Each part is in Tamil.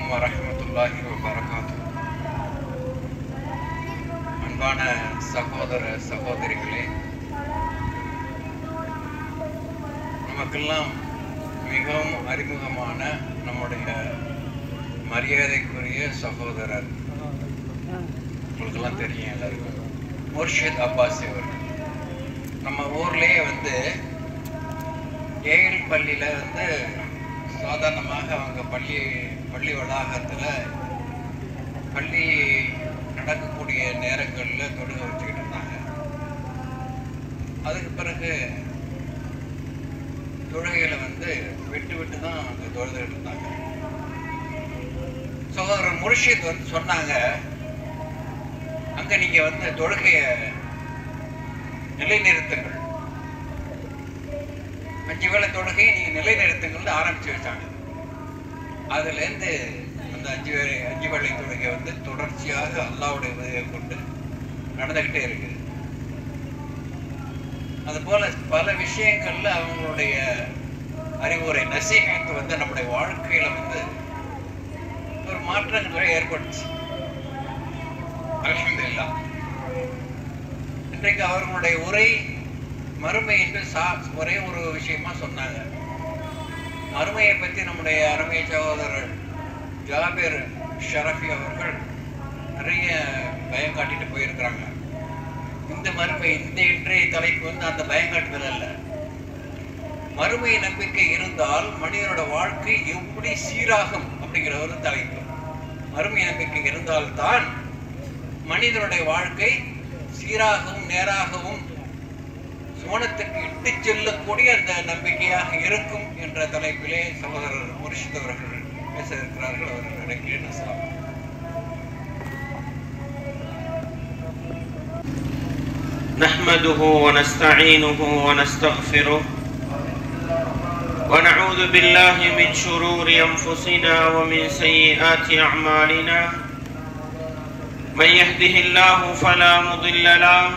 வரஹ்மத்துல்லாஹி வபரகாத்து அன்பான சகோதர சகோதரிகளே நமக்கெல்லாம் மிகவும் அறிமுகமான நம்முடைய மரியாதைக்குரிய சகோதரர் உங்களுக்கெல்லாம் தெரியும் எல்லாருக்கும் முர்ஷித் அப்பாசி அவர்கள் நம்ம ஊர்லயே வந்து ஏஎல் பள்ளியில வந்து சாதாரணமாக அவங்க பள்ளி பள்ளி வளாகத்துல பள்ளி நடக்கக்கூடிய நேரங்கள்ல தொழுக வச்சுக்கிட்டு இருந்தாங்க அதுக்கு பிறகு தொழுகையில வந்து விட்டு விட்டு தான் அங்க தொழுதுகிட்டு இருந்தாங்க சகோதரர் முர்ஷித் வந்து சொன்னாங்க அங்க நீங்க வந்து தொழுகைய நிலைநிறுத்துங்கள் அஞ்சு வேளை தொழுகையை நீங்க நிலைநிறுத்துங்கள்னு ஆரம்பிச்சு வச்சாங்க அதுல இருந்து அந்த அஞ்சு வேளை அஞ்சு வேளை தொழுகை வந்து தொடர்ச்சியாக அல்லாவுடைய உதவியை கொண்டு நடந்துகிட்டே இருக்கு அது போல பல விஷயங்கள்ல அவங்களுடைய அறிவுரை நசீகத்து வந்து நம்முடைய வாழ்க்கையில வந்து ஒரு மாற்றங்கள் ஏற்பட்டுச்சு அல்ஹம்துலில்லாஹ் இன்றைக்கு அவர்களுடைய உரை மறுமை என்று சா ஒரே ஒரு விஷயமா சொன்னாங்க மறுமையை பற்றி நம்முடைய அருமை சகோதரர் ஜாபீர் ஷரஃபி அவர்கள் நிறைய பயம் காட்டிட்டு போயிருக்கிறாங்க இந்த மறுமை இந்த இன்றைய தலைப்பு வந்து அந்த பயம் காட்டுதல் அல்ல மறுமை நம்பிக்கை இருந்தால் மனிதனோட வாழ்க்கை எப்படி சீராகும் அப்படிங்கிற ஒரு தலைப்பு மறுமை நம்பிக்கை இருந்தால்தான் மனிதனுடைய வாழ்க்கை சீராகவும் நேராகவும் சுவனத்துக்கு இட்டு செல்லக்கூடிய அந்த நம்பிக்கையாக இருக்கும் என்ற தலைப்பிலே சகோதரர் முர்ஷித் அவர்கள் பேச இருக்கிறார்கள் அவர்கள் இறக்கிறேன் அஸ்லாம் نحمده ونستعينه ونستغفره ونعوذ بالله من شرور أنفسنا ومن سيئات أعمالنا من يهده الله فلا مضل له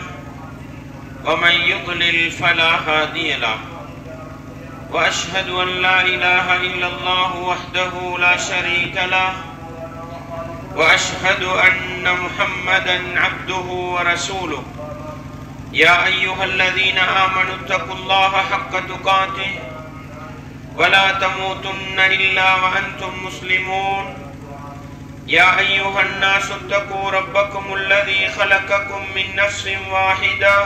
ومن يضلل فلا هادي له وأشهد أن لا إله إلا الله وحده لا شريك له وأشهد أن محمدا عبده ورسوله يا أيها الذين آمنوا اتقوا الله حق تقاته ولا تموتن إلا وأنتم مسلمون يا أيها الناس اتقوا ربكم الذي خلقكم من نفس واحدة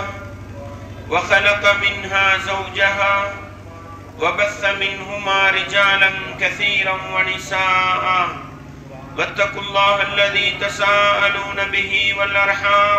وخلق منها زوجها وبث منهما رجالا كثيرا ونساء واتقوا الله الذي تساءلون به والأرحام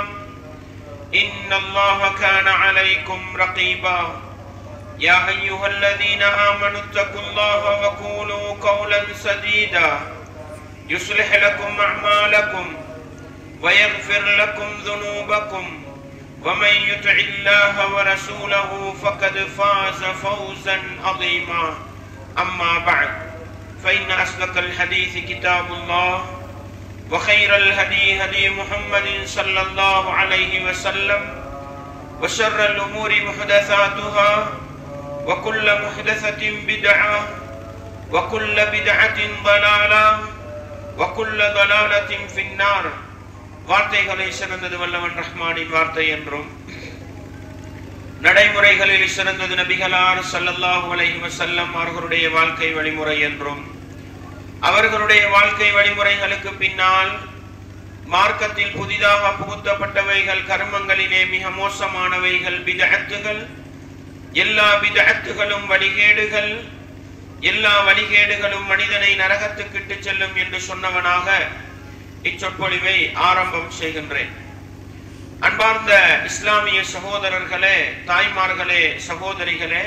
إن الله كان عليكم رقيبا يا أيها الذين آمنوا اتقوا الله وقولوا قولا سديدا يصلح لكم أعمالكم ويغفر لكم ذنوبكم ومن يطع الله ورسوله فقد فاز فوزا عظيما أما بعد فإن أصدق الحديث كتاب الله وخير الهدي هدي محمد صلى الله عليه وسلم وشر الأمور محدثاتها وكل محدثة بدعة وكل بدعة ضلالة وكل ضلالة في النار வார்த்தைகளை சிறந்தது வல்லவன் ரஹ்மானின் வார்த்தை என்றும் நடைமுறைகளில் சிறந்தது நபிகளார் சல்லல்லாஹு அலைஹி வஸல்லம் அவர்களுடைய வாழ்க்கை வழிமுறை என்றும் அவர்களுடைய வாழ்க்கை வழிமுறைகளுக்கு பின்னால் மார்க்கத்தில் புதிதாக புகுத்தப்பட்டவைகள் கர்மங்களிலே மிக மோசமானவைகள் பிதஅத்துகள் எல்லா பிதஅத்துகளும் வழிகேடுகள் எல்லா வழிகேடுகளும் மனிதனை நரகத்துக்கிட்டு செல்லும் என்று சொன்னவனாக இச்சொற்பொழிவை ஆரம்பம் செய்கின்றேன் அன்பார்ந்த இஸ்லாமிய சகோதரர்களே தாய்மார்களே சகோதரிகளே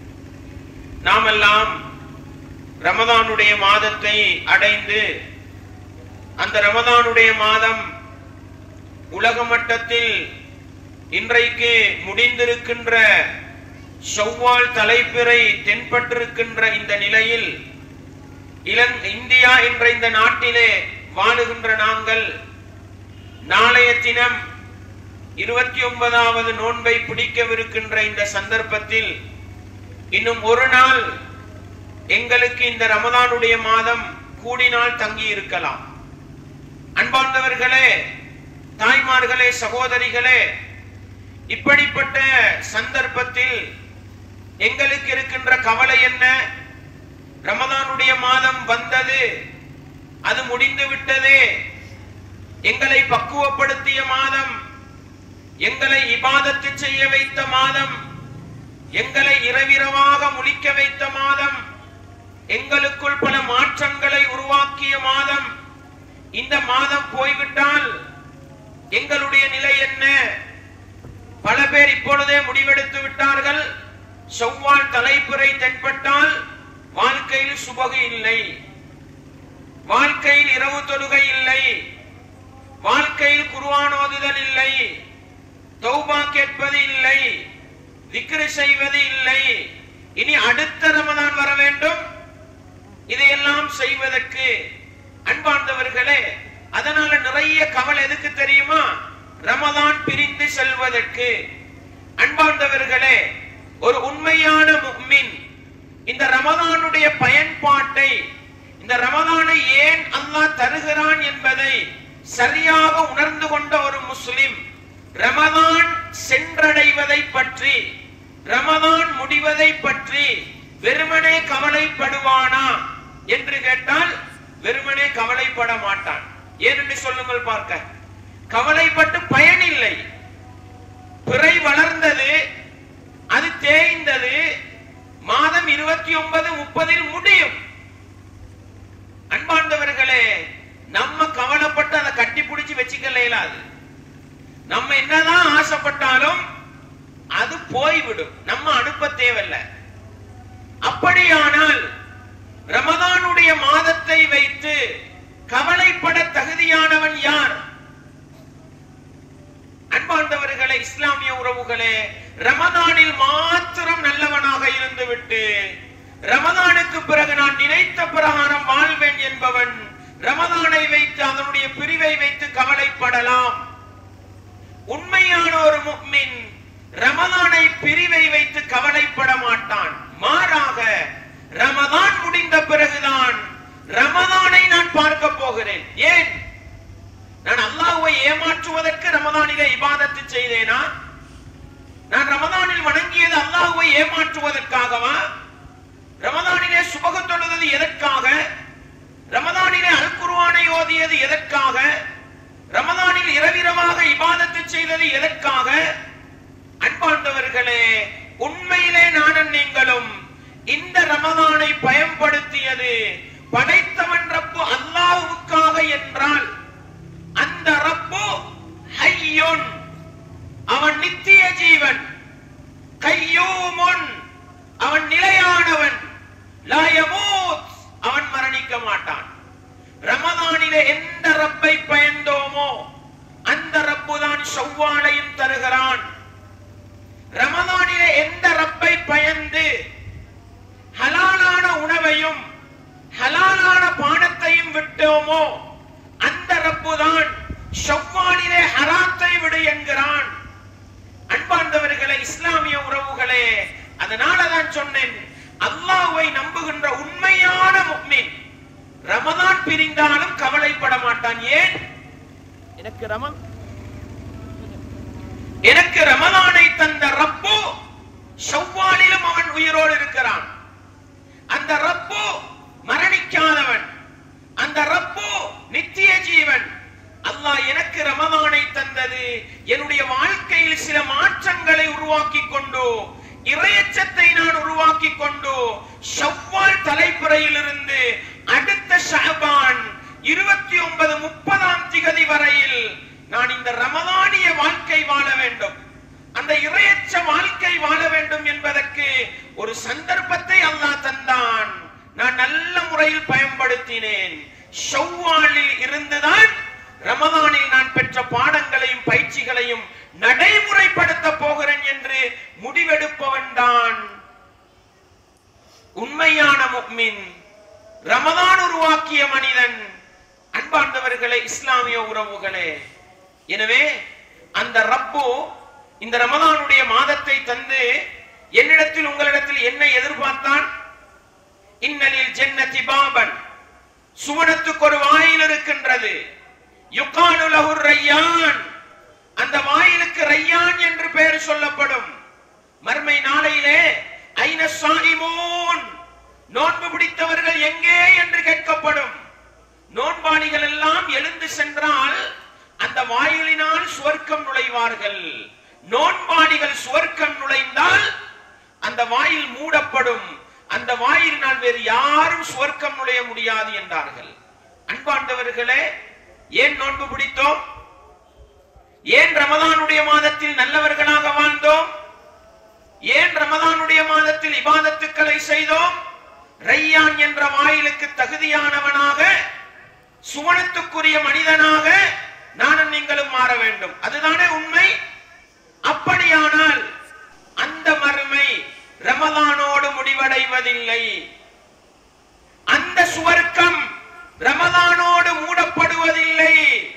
நாமெல்லாம் ரமதானுடைய மாதத்தை அடைந்து அந்த ரமதானுடைய மாதம் உலக மட்டத்தில் இன்றைக்கு முடிந்திருக்கின்ற செவ்வால் தலைப்பிறை தென்பட்டிருக்கின்ற இந்த நிலையில் இலங் இந்தியா என்ற இந்த நாட்டிலே வாழுகின்ற நாங்கள் நாளைய தினம் இருபத்தி ஒன்பதாவது நோன்பை பிடிக்கவிருக்கின்ற இந்த சந்தர்ப்பத்தில் இன்னும் ஒரு நாள் எங்களுக்கு இந்த ரமதானுடைய மாதம் கூடினால் தங்கி இருக்கலாம் அன்பார்ந்தவர்களே தாய்மார்களே சகோதரிகளே இப்படிப்பட்ட சந்தர்ப்பத்தில் எங்களுக்கு இருக்கின்ற கவலை என்ன ரமதானுடைய மாதம் வந்தது அது முடிந்து விட்டது எங்களை பக்குவப்படுத்திய மாதம் எங்களை இபாதத்து செய்ய வைத்த மாதம் எங்களை இரவிரவாக முழிக்க வைத்த மாதம் எங்களுக்குள் பல மாற்றங்களை உருவாக்கிய மாதம் இந்த மாதம் போய்விட்டால் எங்களுடைய நிலை என்ன பல பேர் இப்பொழுதே முடிவெடுத்து விட்டார்கள் செவ்வால் தலைப்புரை தென்பட்டால் வாழ்க்கையில் சுபகு இல்லை வாழ்க்கையில் இரவு தொழுகை இல்லை வாழ்க்கையில் குர்ஆன் ஓதுதல் இல்லை தௌபா கேட்பது இல்லை திக்ரு செய்வது இல்லை இனி அடுத்த ரமதான் வர வேண்டும் இதையெல்லாம் செய்வதற்கு அன்பார்ந்தவர்களே அதனால நிறைய கவலை எதுக்கு தெரியுமா ரமதான் பிரிந்து செல்வதற்கு அன்பார்ந்தவர்களே ஒரு உண்மையான முஃமின் இந்த ரமதானுடைய பயன்பாட்டை இந்த ரமதானை ஏன் அல்லாஹ் தருகிறான் என்பதை சரியாக உணர்ந்து கொண்ட ஒரு முஸ்லிம் ரமதான் சென்றடைவதை பற்றி ரமதான் முடிவதை பற்றி வெறுமனே கவலைப்படுவானா என்று கேட்டால் வெறுமனே கவலைப்பட மாட்டான் ஏனென்று சொல்லுங்கள் பார்க்க கவலைப்பட்டு பயனில்லை பிறை வளர்ந்தது அது தேய்ந்தது மாதம் இருபத்தி ஒன்பது முப்பதில் முடியும் அன்பார்ந்தவர்களே நம்ம கவலைப்பட்டு அதை கட்டி பிடிச்சு வச்சுக்கல இயலாது நம்ம என்னதான் ஆசைப்பட்டாலும் அது போய்விடும் நம்ம அனுப்ப தேவையில்லை அப்படியானால் ரமதானுடைய மாதத்தை வைத்து கவலைப்பட தகுதியானவன் யார் அன்பார்ந்தவர்களே இஸ்லாமிய உறவுகளே ரமதானில் மாத்திரம் நல்லவனாக இருந்துவிட்டு ரமதானுக்கு பிறகு நான் நினைத்த பிரகாரம் வாழ்வேன் என்பவன் ரமதானை வைத்து அதனுடைய பிரிவை வைத்து கவலைப்படலாம் உண்மையான ஒரு முக்மின் ரமதானை பிரிவை வைத்து கவலைப்பட மாட்டான் மாறாக ரமதான் முடிந்த பிறகுதான் ரமதானை நான் பார்க்க போகிறேன் ஏன் நான் அல்லாஹ்வை ஏமாற்றுவதற்கு ரமதானிலே இபாதத்து செய்தேனா நான் ரமதானில் வணங்கியது அல்லாஹ்வை ஏமாற்றுவதற்காகவா ரமதானிலே சுபகம் தொழுவது எதற்காக ரமதானிலே அல் குர்ஆனை ஓதியது எதற்காக ரமதானில் இரவிரவாக இபாதத்து செய்தது எதற்காக அன்பார்ந்தவர்களே உண்மையிலே நானும் நீங்களும் இந்த ரமதானை பயன்படுத்தியது படைத்தவன் ரப்பு அல்லாஹ்வுக்காக என்றால் அந்த ரப்பு ஹய்யுன் அவன் நித்திய ஜீவன் கையூமுன் அவன் நிலையானவன் லா யமூத் அவன் மரணிக்க மாட்டான் ரமதானிலே எந்த ரப்பை பயந்தோமோ அந்த ரப்பு தான் செவ்வாழையும் தருகிறான் ரமதானிலே எந்த ரப்பை பயந்து ஹலாலான உணவையும் ஹலாலான பானத்தையும் விட்டோமோ அந்த ரப்பு தான் செவ்வாலிலே ஹராத்தை விடு என்கிறான் அன்பார்ந்தவர்களே இஸ்லாமிய உறவுகளே அதனால தான் சொன்னேன் அல்லாஹ்வை நம்புகின்ற உண்மையான முக்மின் ரமதான் பிரிந்தாலும் கவலைப்பட மாட்டான் ஏன் எனக்கு ரம எனக்கு ரமதானை தந்த ரப்பு செவ்வாலிலும் அவன் உயிரோடு இருக்கிறான் அந்த ரப்பு மரணிக்காதவன் அந்த ரப்பு நித்திய ஜீவன் அல்லாஹ் எனக்கு ரமதானை தந்தது என்னுடைய வாழ்க்கையில் சில மாற்றங்களை உருவாக்கி கொண்டு இறையச்சத்தை நான் உருவாக்கி கொண்டு ஷவ்வால் தலைப்புறையிலிருந்து அடுத்த ஷஅபான் இருபத்தி ஒன்பது முப்பதாம் திகதி வரையில் நான் இந்த ரமதானிய வாழ்க்கை வாழ வேண்டும் அந்த இறையச்ச வாழ்க்கை வாழ வேண்டும் என்பதற்கு ஒரு சந்தர்ப்பத்தை அல்லாஹ் தந்தான் நான் நல்ல முறையில் பயன்படுத்தினேன் ஷவ்வாலில் இருந்துதான் ரமதானில் நான் பெற்ற பாடங்களையும் பயிற்சிகளையும் நடைமுறைப்படுத்த போகிறேன் என்று முடிவெடுப்பவன் தான் உண்மையான முக்மின் ரமதான் உருவாக்கிய மனிதன் அன்பார்ந்தவர்களே இஸ்லாமிய உறவுகளே எனவே அந்த ரப்பு இந்த ரமதானுடைய மாதத்தை தந்து என்னிடத்தில் உங்களிடத்தில் என்ன எதிர்பார்த்தான் இன்னலில் ஜன்னதி பாபன் சுவனத்துக்கு ஒரு வாயில் இருக்கின்றது யுகானு லஹு ரையான் அந்த வாயிலுக்கு ரையான் என்று பெயர் சொல்லப்படும் மர்மை நாளையிலே ஐன சாயிமூன் நோன்பு பிடித்தவர்கள் எங்கே என்று கேட்கப்படும் நோன்பாளிகள் எல்லாம் எழுந்து சென்றால் அந்த வாயிலினால் சுவர்க்கம் நுழைவார்கள் நோன்பாளிகள் சுவர்க்கம் நுழைந்தால் அந்த வாயில் மூடப்படும் அந்த வாயிலினால் வேறு யாரும் சுவர்க்கம் நுழைய முடியாது என்றார்கள் அன்பாண்டவர்களே ஏன் நோன்பு பிடித்தோம் ஏன் ரமதானுடைய மாதத்தில் நல்லவர்களாக வாழ்ந்தோம் ஏன் ரமதானுடைய மாதத்தில் இபாதத்துக்களை செய்தோம் ரையான் என்ற வாயிலுக்கு தகுதியானவனாக சுவனத்துக்குரிய மனிதனாக நானும் நீங்களும் மாற வேண்டும் அதுதானே உண்மை அப்படியானால் அந்த மறுமை ரமதானோடு முடிவடைவதில்லை அந்த சுவர்க்கம் ரமதானோடு மூடப்படுவதில்லை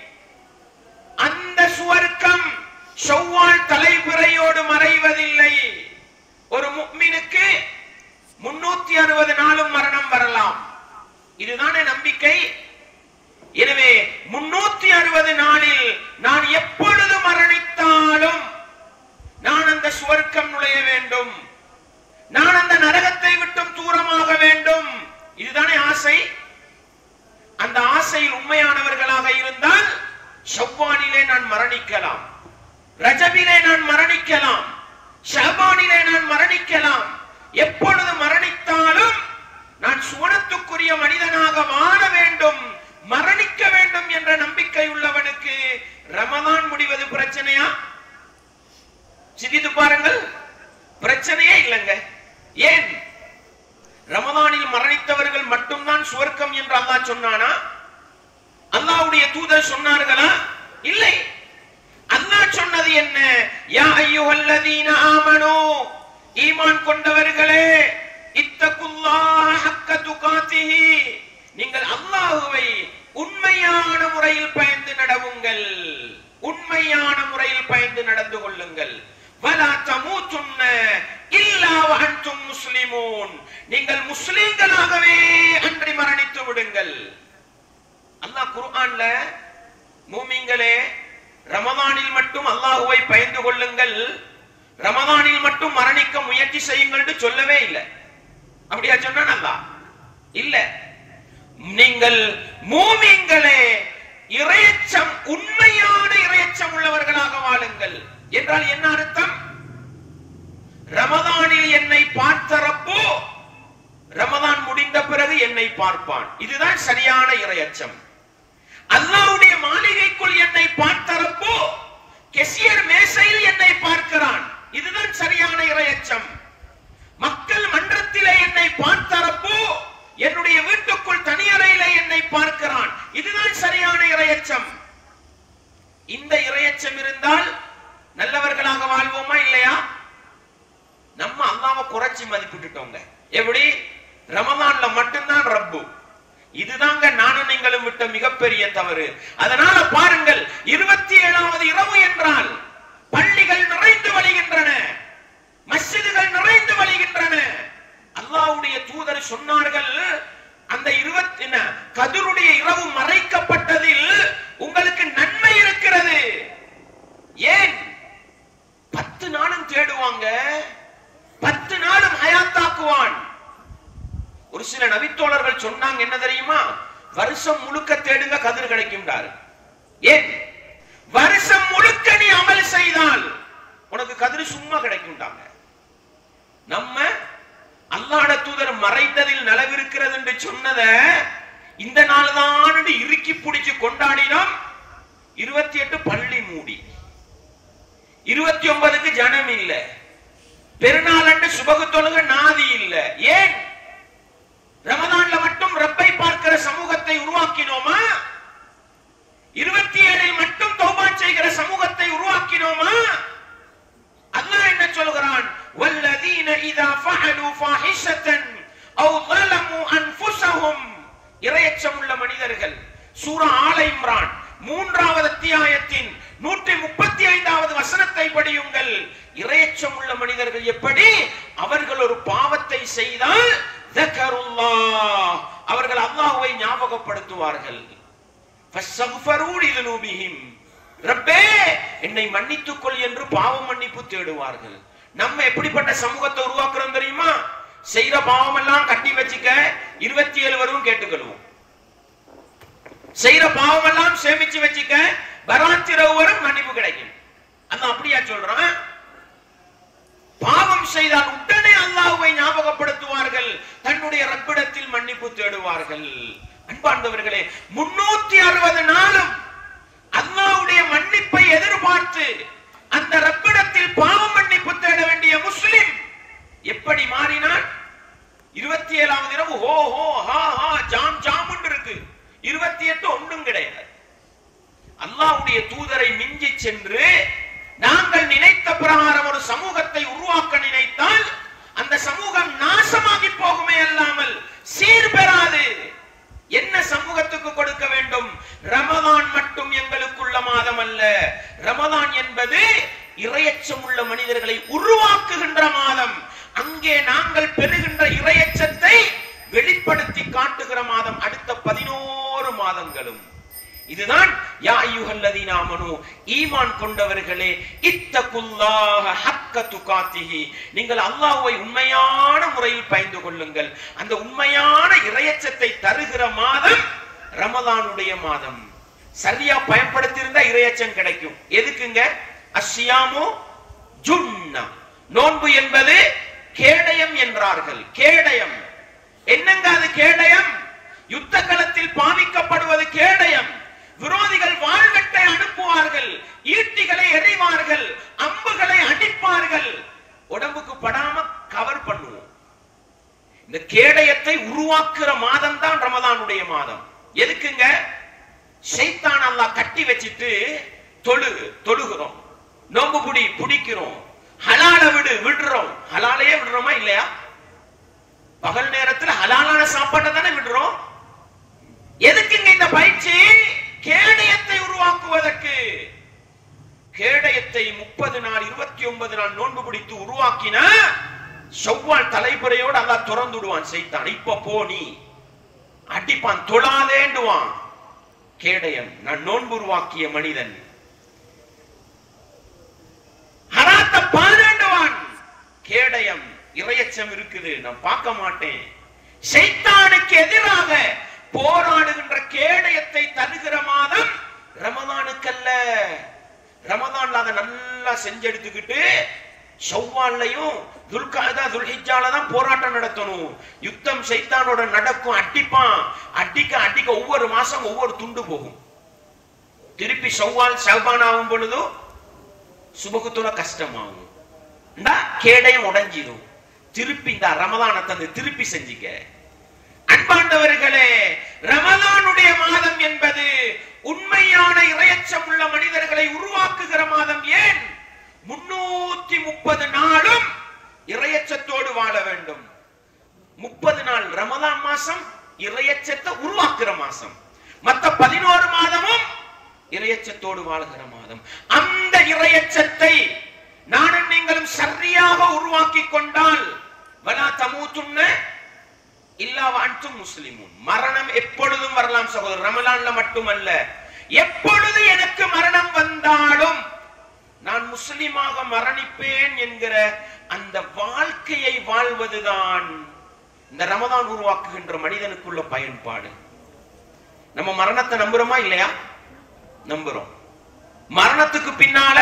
அந்த சுவர்க்கம் செவ்வால் தலைபிறையோடு மறைவதில்லை ஒரு முக்மினுக்கு முன்னூத்தி அறுபது நாளும் மரணம் வரலாம் இதுதானே நம்பிக்கை எனவே முன்னூத்தி அறுபது நாளில் நான் எப்பொழுது மரணித்தாலும் நான் அந்த சுவர்க்கம் நுழைய வேண்டும் நான் அந்த நரகத்தை விட்டும் தூரமாக வேண்டும் இதுதானே ஆசை அந்த ஆசையில் உண்மையானவர்களாக இருந்தால் ஷவ்வானிலே நான் மரணிக்கலாம் ரஜபிலே நான் மரணிக்கலாம் ஷபானிலே நான் மரணிக்கலாம் எப்பொழுது மரணித்தாலும் நான் சுவனத்துக்குரிய மனிதனாக வாழ வேண்டும் மரணிக்க வேண்டும் என்ற நம்பிக்கை உள்ளவனுக்கு ரமதான் முடிவது பிரச்சனையா சிந்தித்து பாருங்கள் பிரச்சனையே இல்லைங்க ஏன் ரமதானில் மரணித்தவர்கள் மட்டும்தான் சுவர்க்கம் என்று அல்லாஹ் சொன்னானா அல்லாஹ்வுடைய தூதர் சொன்னார்களா இல்லை அல்லாஹ் சொன்னது என்ன யா அய்யுஹல்லதீன ஆமனூ ஈமான் கொண்டவர்களே இத்தகுல்லாஹ ஹக்க துகாத்திஹி நீங்கள் அல்லாஹ்வை உண்மையான முறையில் பயந்து நடவுங்கள் உண்மையான முறையில் பயந்து நடந்து கொள்ளுங்கள் வலா தமூத்துன்ன இல்லா வஅன்தும் முஸ்லிமூன் நீங்கள் முஸ்லிம்களாகவே அன்றி மரணித்து விடுங்கள் அல்லாஹ் குர்ஆன்ல மூமிங்களே ரமதானில் மட்டும் அல்லாஹுவை பயந்து கொள்ளுங்கள் ரமதானில் மட்டும் மரணிக்க முயற்சி செய்யுங்கள் சொல்லவே இல்லை அப்படியா சொன்னான் அல்லாஹ் இல்ல நீங்கள் மூமிங்களே இறையச்சம் உண்மையான இறையச்சம் உள்ளவர்களாக வாழுங்கள் என்றால் என்ன அர்த்தம் ரமதானில் என்னை பார்த்த ரப்போ ரமதான் முடிந்த பிறகு என்னை பார்ப்பான் இதுதான் சரியான இறையச்சம் அல்லாஹ்வுடைய மாளிகைக்குள் என்னை பார்த்தரப்போ கெசியர் மேசையில் என்னை பார்க்கிறான் இதுதான் சரியான இறையச்சம் மக்கள் மன்றத்திலே என்னை பார்த்தரப்போ என்னுடைய வீட்டுக்குள் தனியறையிலே என்னை பார்க்கிறான் இதுதான் சரியான இறையச்சம் இந்த இறையச்சம் இருந்தால் நல்லவர்களாக வாழ்வோமா இல்லையா நம்ம அல்லாவை குறைச்சி மதிப்பிட்டுட்டோங்க எப்படி ரமதான்ல மட்டும்தான் ரப்பு இதுதாங்க நானும் நீங்களும் விட்ட மிகப்பெரிய தவறு அதனால பாருங்கள் இருபத்தி ஏழாவது இரவு என்றால் பள்ளிகள் நிறைந்து வழிகின்றன மஸ்ஜிதுகள் நிறைந்து வழிகின்றன அல்லாஹ்வுடைய தூதர் சொன்னார்கள் அந்த இருபத்தி என்ன, கதிருடைய இரவு மறைக்கப்பட்டதில் உங்களுக்கு நன்மை இருக்கிறது ஏன் பத்து நாளும் தேடுவாங்க பத்து நாளும் ஹயாத்தாக்குவான் ஒரு சில நபித்தோழர்கள் சொன்னாங்க என்ன தெரியுமா வருஷம் முழுக்க தேடுங்க கதிர் கிடைக்கும்டாரு ஏன் வருஷம் முழுக்க நீ அமல் செய்தால் உனக்கு கதிர் சும்மா கிடைக்கும்டாங்க நம்ம அல்லாஹ்ட தூதர் மறைந்ததில் நலவிருக்கிறது என்று சொன்னத இந்த நாள் தான் இறுக்கி பிடிச்சு கொண்டாடினோம் இருபத்தி எட்டு பள்ளி மூடி இருபத்தி ஒன்பதுக்கு ஜனம் இல்ல பெருநாள் அன்று சுபகு தொழுக நாதி இல்ல ஏன் ரமதான்ல மட்டும் ரப்பை பார்க்கிற சமூகத்தை உருவாக்கினோமா இருபத்தி ஏழில் மட்டும் தௌபா செய்கிற சமூகத்தை உருவாக்கினோமா அல்லாஹ் என்ன சொல்கிறான் வல்லதீன இதா ஃபஅலு ஃபாஹிஷத்தன் அவ் ظلموا انفسهم இரையச்சம் உள்ள மனிதர்கள் சூரா ஆல இம்ரான் மூன்றாவது அத்தியாயத்தின் நூற்றி முப்பத்தி ஐந்தாவது வசனத்தை படியுங்கள் இரையச்சம் உள்ள மனிதர்கள் எப்படி அவர்கள் ஒரு பாவத்தை செய்தால் ذكروا الله அவர்கள் அல்லாஹ்வை ஞாபகப்படுத்துவார்கள் ஃபஸ்தக்ஃபரூ லிதுனூபிஹிம். ரப்பே என்னை மன்னித்துக் கொள் என்று பாவ மன்னிப்பு தேடுவார்கள் நம்ம எப்படிப்பட்ட சமூகத்தை உருவாக்குறோம் தெரியுமா செய்யற பாவம் எல்லாம் கட்டி வச்சுக்க இருபத்தி ஏழு வரும் கேட்டுக்கொள்வோம் செய்யற பாவம் எல்லாம் சேமிச்சு வச்சுக்க பராத்திரவு வரும் மன்னிப்பு கிடைக்கும் அதான் அப்படியா சொல்றான் பாவம் செய்தால் உடனே அல்லாஹ்வை ஞாபகப்படுத்துவார்கள் தன்னுடைய ரப்பிடத்தில் மன்னிப்பு தேடுவார்கள் அன்பார்ந்தவர்களே முன்னூத்தி அறுபது நாளும் அல்லாஹ்வுடைய மன்னிப்பை எதிர்பார்த்து அந்த ரப்பிடத்தில் பாவ மன்னிப்பு தேட வேண்டிய முஸ்லிம் எப்படி மாறினான் இருபத்தி ஏழாவது இரவு ஹோ ஹோ ஹா ஹா ஜாம் ஜாம் இருக்கு இருபத்தி எட்டு ஒன்றும் கிடையாது அல்லாஹ்வுடைய தூதரை மிஞ்சி சென்று நாங்கள் நினைத்த பிரகாரம் ஒரு சமூகத்தை உருவாக்க நினைத்தால் அந்த சமூகம் நாசமாகி போகுமே அல்லாமல் சீர் பெறாது என்ன சமூகத்துக்கு கொடுக்க வேண்டும் ரமதான் மட்டும் எங்களுக்குள்ள மாதம் அல்ல ரமதான் என்பது இரையச்சம் உள்ள மனிதர்களை உருவாக்குகின்ற மாதம் அங்கே நாங்கள் பெறுகின்ற இரையச்சத்தை வெளிப்படுத்தி காட்டுகிற மாதம் அடுத்த பதினோரு மாதங்களும் இதுதான் யா அய்யுஹல்லதீன ஆமனு ஈமான் கொண்டவர்களே இத்தகுல்லாஹ ஹக்க துகாத்திஹி நீங்கள் அல்லாஹ்வை உண்மையான முறையில் பயந்து கொள்ளுங்கள் அந்த உண்மையான இரையச்சத்தை தருகிற மாதம் ரமலானுடைய மாதம் சரியா பயன்படுத்தியிருந்தா இரையச்சம் கிடைக்கும் எதுக்குங்க அஸ்யாமு ஜுன்னா நோன்பு என்பது கேடயம் என்றார்கள் கேடயம் என்னங்க அது கேடயம் யுத்த களத்தில் பாவிக்கப்படுவது கேடயம் விரோதிகள் வாழ்வெட்டை அனுப்புவார்கள் ஈட்டிகளை எறிவார்கள் அம்புகளை அடிப்பார்கள் உடம்புக்கு படாம கவர் பண்ணுவோம் இந்த கேடயத்தை உருவாக்குற மாதம் தான் ரமதானுடைய மாதம் எதுக்குங்க ஷைத்தான் அல்லாஹ் கட்டி வச்சிட்டு தொழு தொழுகிறோம் நோம்பு புடி புடிக்கிறோம் ஹலால விடு விடுறோம் ஹலாலையே விடுறோமா இல்லையா பகல் நேரத்துல ஹலாலான சாப்பாட்டை தானே விடுறோம் எதுக்குங்க இந்த பயிற்சி கேடயத்தை உருவாக்குவதற்கு கேடயத்தை முப்பது நாள் இருபத்தி ஒன்பது நாள் நோன்பு பிடித்து உருவாக்கின செவ்வால் தலைப்புறையோடு அல்லாஹ் திறந்து விடுவான் செய்தான் இப்ப போ நீ அடிப்பான் தொழாதேண்டுவான் கேடயம் நான் நோன்பு உருவாக்கிய மனிதன் ஹராத்த பாராண்டுவான் கேடயம் இரையச்சம் இருக்குது நான் பார்க்க மாட்டேன் ஷைத்தானுக்கு எதிராக போராடுகின்ற கேடயத்தை தருகிற மாதம் ரமதானுக்கல்ல ரமதான்ல அதை நல்லா செஞ்செடுத்துக்கிட்டு ஷவ்வால்லையும் துல்காதா துல்ஹிஜால தான் போராட்டம் நடத்தணும் யுத்தம் சைத்தானோட நடக்கும் அடிப்பான் அடிக்க அடிக்க ஒவ்வொரு மாசம் ஒவ்வொரு துண்டு போகும் திருப்பி ஷவ்வால் ஷவ்பான் ஆகும் பொழுதும் சுபகுத்துல கஷ்டமாகும் இந்தா கேடயம் உடைஞ்சிடும் திருப்பி இந்த ரமதானை தந்து திருப்பி செஞ்சுக்க அன்பாண்டவர்களே ரமலானுடைய மாதம் என்பது உண்மையான இரையச்சம் உள்ள மனிதர்களை உருவாக்குகிற மாதம் ஏன் முன்னூத்தி முப்பது நாளும் இரையச்சத்தோடு வாழ வேண்டும் முப்பது நாள் ரமலான் மாசம் இரையச்சத்தை உருவாக்குற மாசம் மத்த பதினோரு மாதமும் இரையச்சத்தோடு வாழ்கிற மாதம் அந்த இரையச்சத்தை நானும் நீங்களும் சரியாக உருவாக்கி கொண்டால் வலா தமூத்துன்ன இல்லா வாண்டும் முஸ்லிமுன் மரணம் எப்பொழுதும் வரலாம் சகோதரர் ரமலான்ல மட்டுமல்ல எப்பொழுது எனக்கு மரணம் வந்தாலும் நான் முஸ்லிமாக மரணிப்பேன் என்கிற அந்த வாழ்க்கையை வாழ்வதுதான் இந்த ரமதான் உருவாக்குகின்ற மனிதனுக்குள்ள பயன்பாடு நம்ம மரணத்தை நம்புறோமா இல்லையா நம்புறோம் மரணத்துக்கு பின்னால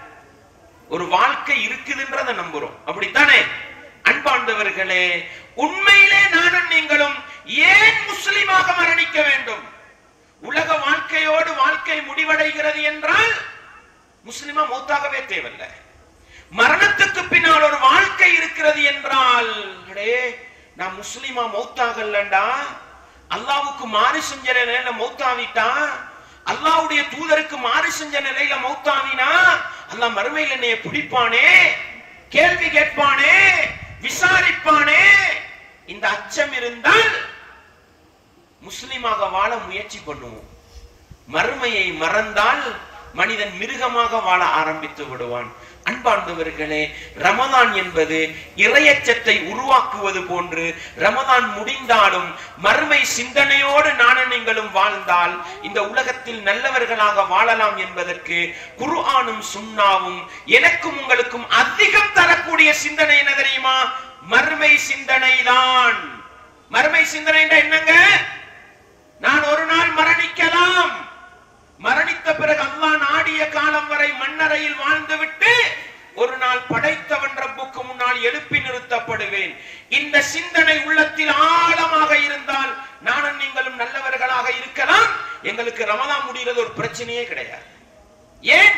ஒரு வாழ்க்கை இருக்குதுன்றத நம்புறோம் அப்படித்தானே அன்பாண்டவர்களே உண்மையிலே நானும் நீங்களும் ஏன் முஸ்லிமாக மரணிக்க வேண்டும் உலக வாழ்க்கையோடு வாழ்க்கை முடிவடைகிறது என்றால் முஸ்லிமா மௌத்தாகவே தேவையில்லை மரணத்துக்கு பின்னால் ஒரு வாழ்க்கை இருக்கிறது என்றால் அடே நான் முஸ்லிமா மௌத்தாகலண்டா அல்லாவுக்கு மாறு செஞ்ச நிலையில மௌத்தாவிட்டா அல்லாவுடைய தூதருக்கு மாறு செஞ்ச நிலையில மௌத்தாவினா அல்லாஹ் மறுமையில் என்னைய பிடிப்பானே கேள்வி கேட்பானே விசாரிப்பானே இந்த அச்சம் இருந்தால் முஸ்லிமாக வாழ முயற்சி பண்ணுவோம் மறுமையை மறந்தால் மனிதன் மிருகமாக வாழ ஆரம்பித்து விடுவான் அன்பார்ந்தவர்களே ரமதான் என்பது இறையச்சத்தை உருவாக்குவது போன்று ரமதான் முடிந்தாலும் மறுமை சிந்தனையோடு நானும் நீங்களும் வாழ்ந்தால் இந்த உலகத்தில் நல்லவர்களாக வாழலாம் என்பதற்கு குர்ஆனும் சுன்னாவும் எனக்கும் உங்களுக்கும் அதிகம் தரக்கூடிய சிந்தனை என்ன தெரியுமா மறுமை சிந்தனை தான் மறுமை சிந்தனை என்னங்க நான் ஒரு நாள் மரணிக்கலாம் மரணித்த பிறகு அல்லாஹ் நாடிய காலம் வரை மண்ணறையில் வாழ்ந்துவிட்டு ஒரு நாள் படைத்தவன் ரப்புக்கு முன்னால் எழுப்பி நிறுத்தப்படுவேன் இந்த சிந்தனை உள்ளத்தில் ஆழமாக இருந்தால் நானும் நீங்களும் நல்லவர்களாக இருக்கலாம் எங்களுக்கு ரமதான் முடிகிறது ஒரு பிரச்சனையே கிடையாது ஏன்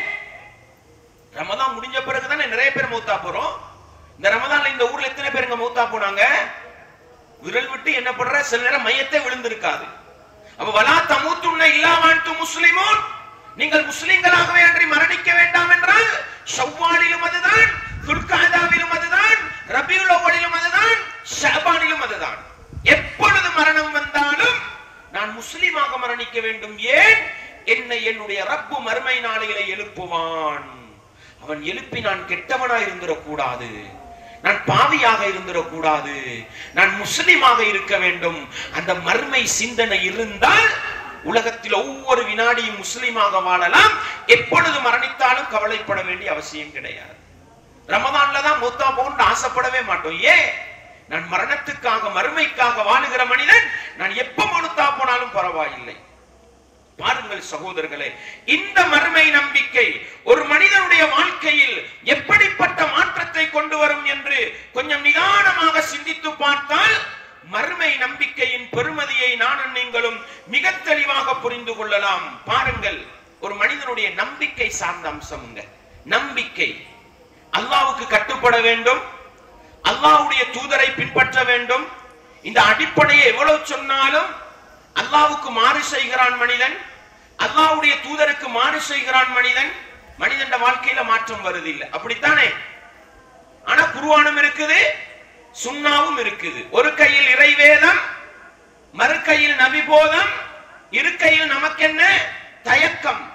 ரமதான் முடிஞ்ச பிறகு தானே நிறைய பேர் மௌத்தா போறோம் இந்த ரமதான்ல இந்த ஊர்ல எத்தனை பேருங்க மௌத்தா போனாங்க விரல் விட்டு என்ன பண்ற சில நேரம் மையத்தை விழுந்திருக்காது அப்ப வலா தமூத்துன்ன இல்லாவான்து முஸ்லிமோன் நீங்கள் முஸ்லிம்களாகவே அன்றி மரணிக்க வேண்டாம் என்றால் ஷவ்வாலிலும் அதுதான் துல்காதாவிலும் அதுதான் ரபியுல் அவ்வலிலும் அதுதான் ஷபானிலும் அதுதான் எப்பொழுது மரணம் வந்தாலும் நான் முஸ்லிமாக மரணிக்க வேண்டும் ஏன் என்னை என்னுடைய ரப்பு மறுமை நாளையில எழுப்புவான் அவன் எழுப்பி நான் கெட்டவனா இருந்திடக்கூடாது நான் பாவியாக இருந்திடக்கூடாது நான் முஸ்லிமாக இருக்க வேண்டும் அந்த மர்மை சிந்தனை இருந்தால் உலகத்தில் ஒவ்வொரு வினாடியும் முஸ்லிமாக வாழலாம் எப்பொழுது மரணித்தாலும் கவலைப்பட வேண்டிய அவசியம் கிடையாது ரமதான்ல தான் மூத்தா போன்னு ஆசைப்படவே மாட்டோம் ஏன் நான் மரணத்துக்காக மறுமைக்காக வாழுகிற மனிதன் நான் எப்ப மனுத்தா போனாலும் பரவாயில்லை பாருங்கள் சகோதரர்களே இந்த மறுமை நம்பிக்கை ஒரு மனிதனுடைய வாழ்க்கையில் எப்படிப்பட்ட மாற்றத்தை கொண்டு வரும் என்று கொஞ்சம் நிதானமாக சிந்தித்து பார்த்தால் மறுமை நம்பிக்கையின் பெருமதியை நானும் நீங்களும் மிக தெளிவாக புரிந்து கொள்ளலாம் பாருங்கள் ஒரு மனிதனுடைய நம்பிக்கை சார்ந்த அம்சம்ங்க நம்பிக்கை அல்லாவுக்கு கட்டுப்பட வேண்டும் அல்லாஹ்வுடைய தூதரை பின்பற்ற வேண்டும் இந்த அடிப்படையை எவ்வளவு சொன்னாலும் அல்லாவுக்கு மாறு செய்கிறான் மனிதன் அல்லாஹ்வுடைய தூதருக்கு மாறு செய்கிறான் மனிதன் மனிதன் வாழ்க்கையில மாற்றம் வருது இல்ல அப்படித்தானே ஆனா குருவானும் இருக்குது சுண்ணாவும் இருக்குது ஒரு கையில் இறைவேதம் மறு கையில் நபிபோதம் இரு கையில் நமக்கென்ன தயக்கம்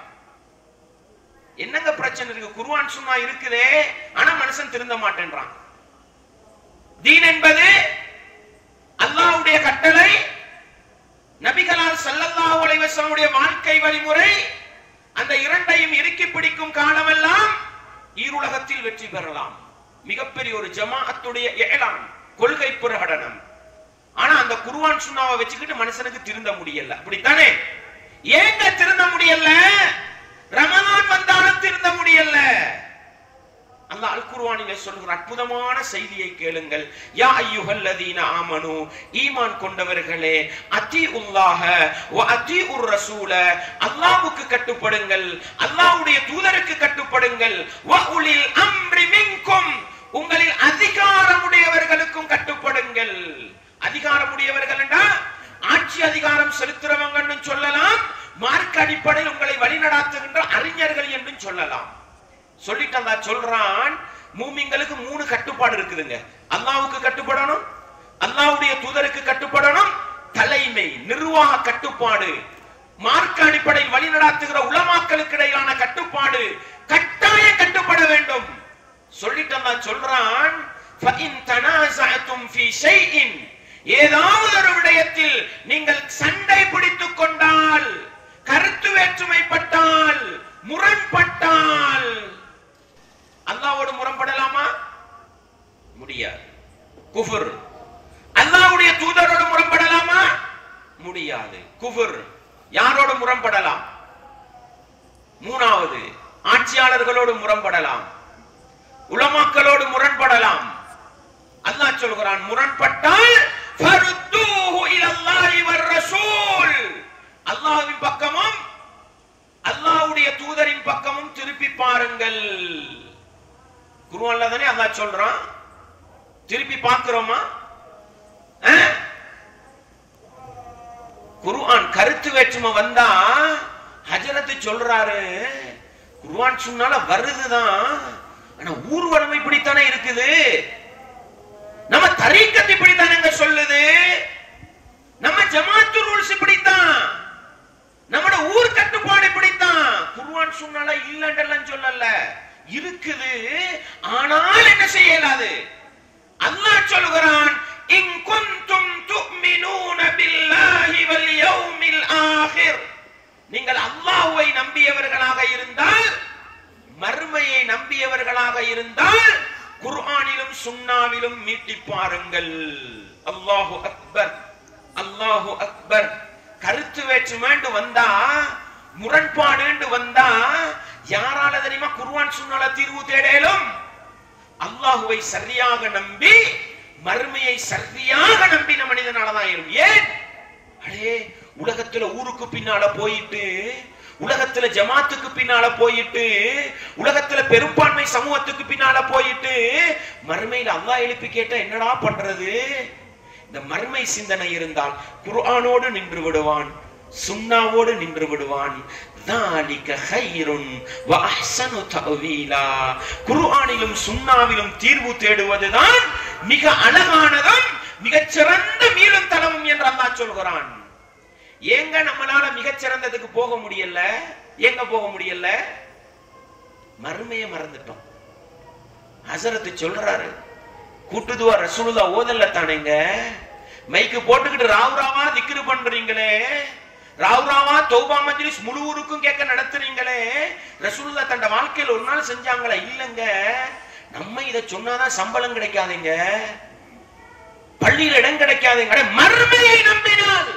என்னங்க பிரச்சனை இருக்கு குருவான் சுண்ணா இருக்குதே ஆனா மனுஷன் திருந்த மாட்டேன்றான் தீன் என்பது அல்லாஹ்வுடைய கட்டளை நபிகளால் ஸல்லல்லாஹு அலைஹி வஸல்லுடைய வாழ்க்கை வழிமுறை அந்த இரண்டையும் இறுக்கி பிடிக்கும் காலமெல்லாம் ஈருலகத்தில் வெற்றி பெறலாம் மிகப்பெரிய ஒரு ஜமாஅத்துடைய ஏலான் கொள்கை பிரகடனம் ஆனா அந்த குர்ஆன் சுன்னாவை வச்சுக்கிட்டு மனுஷனுக்கு திருந்த முடியல அப்படித்தானே ஏங்க திருந்த முடியல ரமலான் வந்தாலும் திருந்த முடியல அந்த அல் குர்ஆனிலே சொல்கிற அற்புதமான செய்தியை கேளுங்கள் யா அய்யுஹல்லதீன ஆமனு ஈமான் கொண்டவர்களே அத்தீஉல்லாஹ வ அத்தீஉர் ரசூல அல்லாஹ்வுக்கு கட்டுப்படுங்கள் அல்லாஹ்வுடைய தூதருக்கு கட்டுப்படுங்கள் வ உலில் அம்ரி மின்கும் உங்களில் அதிகாரமுடையவர்களுக்கும் கட்டுப்படுங்கள் அதிகாரமுடையவர்கள் என்றா ஆட்சி அதிகாரம் செலுத்துறவங்கன்னு சொல்லலாம் மார்க் அடிப்படையில் உங்களை வழிநடாத்துகின்ற அறிஞர்கள் என்றும் சொல்லலாம் சொல்லிட்டு அந்த சொல்றான் மூமிங்களுக்கு மூணு கட்டுப்பாடு இருக்குதுங்க அல்லாவுக்கு கட்டுப்படணும் அல்லாவுடைய தூதருக்கு கட்டுப்படணும் தலைமை நிர்வாக கட்டுப்பாடு மார்க்க அடிப்படையில் வழிநடாத்துகிற உலமாக்களுக்கு இடையிலான கட்டுப்பாடு கட்டாயம் கட்டுப்பட வேண்டும் சொல்லிட்டு அந்த சொல்றான் فَإِن تَنَازَعْتُمْ فِي شَيْءٍ ஏதாவது ஒரு விடயத்தில் நீங்கள் சண்டை பிடித்துக் கொண்டால் கருத்து வேற்றுமைப்பட்டால் முரண்பட்டால் அல்லாவோடு முரண்படலாமா முடியாது குஃபர் அல்லாவுடைய தூதரோடு முரண்படலாமா முடியாது குஃபர் யாரோடு முரண்படலாம் மூணாவது ஆட்சியாளர்களோடு முரண்படலாம் உலமாக்களோடு முரண்படலாம் அல்லாஹ் சொல்கிறான் முரண்பட்டால் ஃபருத்தூஹு இலல்லாஹி வர் ரசூல் அல்லாஹ்வின் பக்கமும் அல்லாஹ்வுடைய தூதரின் பக்கமும் திருப்பி பாருங்கள் குருவான்ல தானே அல்லாஹ் சொல்றான் திருப்பி பார்க்கிறோமா அஹ்? குர்ஆன் கருத்து வேற்றுமை வந்தா ஹஜரத்து சொல்றாரு குர்ஆன் சொன்னால வருதுதான் ஆனா ஊர்வலம் இப்படித்தானே இருக்குது நம்ம தரீக்கத்து இப்படித்தானங்க சொல்லுது நம்ம ஜமாத்து ரூல்ஸ் இப்படித்தான் நம்மட ஊர் கட்டுப்பாடு இப்படித்தான் குர்ஆன் சொன்னால இல்லன்றெல்லாம் சொல்லல இருக்குது ஆனால் என்ன செய்ய இயலாது அல்லாஹ் சொல்கிறான் இன் குன்தும் துமினூன பில்லாஹி வல் யௌமில் ஆகிர் நீங்கள் அல்லாஹ்வை நம்பியவர்களாக இருந்தால் மறுமையை நம்பியவர்களாக இருந்தால் குர்ஆனிலும் சுன்னாவிலும் மீட்டி பாருங்கள் அல்லாஹு அக்பர் அல்லாஹு அக்பர் கருத்து வேற்றுமைண்டு வந்தா முரண்பாடுண்டு வந்தா யாரால தெரியுமா குர்ஆன் சுன்னால தீர்வு தேடலும் அல்லாஹுவை சரியாக நம்பி மறுமையை சரியாக நம்பின மனிதனாலதான் இருக்கும் ஏன் அடே உலகத்துல ஊருக்கு பின்னால போயிட்டு உலகத்துல ஜமாத்துக்கு பின்னால போயிட்டு உலகத்துல பெரும்பான்மை சமூகத்துக்கு பின்னால போயிட்டு மறுமையில அல்லாஹ் எழுப்பி கேட்டா என்னடா பண்றது இந்த மறுமை சிந்தனை இருந்தால் குர்ஆனோடு நின்று விடுவான் சுன்னாவோடு நின்று விடுவான் ذَلِكَ خَيْرٌ وَأَحْسَنُ تَأْوِيلًا குர்ஆனிலும் சுன்னாவிலும் தீர்வு தேடுவதுதான் மிக அழகானதும் மிகச் சிறந்த மீளும் தலமும் என்று அல்லாஹ் சொல்கிறான் ஏங்க நம்மளால மிகச் சிறந்ததுக்கு போக முடியல எங்க போக முடியல மறுமையை மறந்துட்டோம் ஹசரத்து சொல்றாரு கூட்டுதுவா ரசூலுல்லா ஓதல்ல தானேங்க மைக்கு போட்டுக்கிட்டு ராவ் ராவா திக்ரு பண்றீங்களே ராவ் ராவா தௌபா மஜ்லிஸ் முழு ஊருக்கும் கேட்க நடத்துறீங்களே ரசூலுல்லா தண்ட வாழ்க்கையில ஒரு நாள் செஞ்சாங்களா இல்லங்க நம்ம இத சொன்னாதான் சம்பளம் கிடைக்காதுங்க பள்ளியில் இடம் கிடைக்காதுங்க அட, மறுமையை நம்பினால்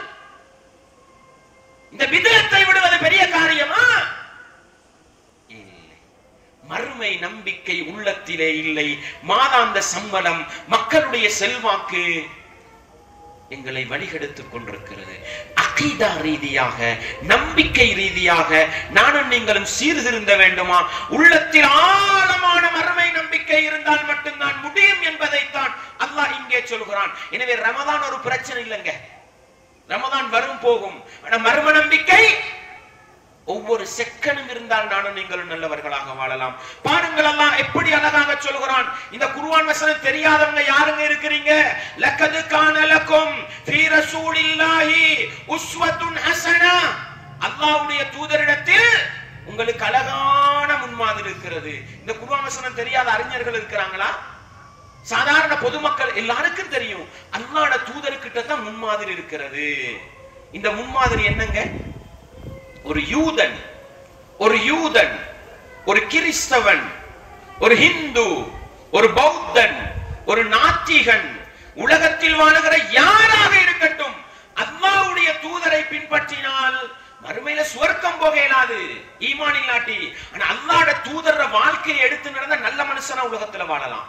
இந்த விதத்தை விடுவது பெரிய காரியமா இல்லை மறுமை நம்பிக்கை உள்ளத்திலே இல்லை மாதாந்த சம்பளம் மக்களுடைய செல்வாக்கு எங்களை வழிகெடுத்துக் கொண்டிருக்கிறது அகீதா ரீதியாக நம்பிக்கை ரீதியாக நானும் நீங்களும் சீர்திருந்த வேண்டுமா உள்ளத்தில் ஆழமான மறுமை நம்பிக்கை இருந்தால் மட்டும்தான் முடியும் என்பதைத்தான் அல்லாஹ் இங்கே சொல்கிறான் எனவே ரமதான் ஒரு பிரச்சனை இல்லைங்க ரமதான் வரும் போகும் ஆனா மர்ம நம்பிக்கை ஒவ்வொரு செக்கனும் இருந்தால் நானும் நீங்களும் நல்லவர்களாக வாழலாம் பாருங்கள் அல்லாஹ் எப்படி அழகாக சொல்கிறான் இந்த குர்ஆன் வசனம் தெரியாதவங்க யாருங்க இருக்கிறீங்க லக்கது கான லக்கும் ஃபீ ரசூலில்லாஹி உஸ்வத்துன் ஹஸனா அல்லாஹ்வுடைய தூதரிடத்தில் உங்களுக்கு அழகான முன்மாதிரி இருக்கிறது இந்த குர்ஆன் வசனம் தெரியாத அறிஞர்கள் இருக்கிறாங்களா சாதாரண பொதுமக்கள் எல்லாருக்கும் தெரியும் அல்லாஹ்வோட தூதர்கிட்ட தான் முன்மாதிரி இருக்கிறது இந்த முன்மாதிரி என்னங்க ஒரு யூதன் ஒரு யூதன் ஒரு கிறிஸ்தவன் ஒரு ஹிந்து ஒரு பௌத்தன் ஒரு நாத்திகன் உலகத்தில் வாழுகிற யாராக இருக்கட்டும் அல்லாஹ்வுடைய தூதரை பின்பற்றினால் மறுமையில சுவர்க்கம் போக இயலாது ஈமான் இல்லாட்டி ஆனா அல்லாஹ்வோட தூதர வாழ்க்கையை எடுத்து நடந்த நல்ல மனுஷனா உலகத்துல வாழலாம்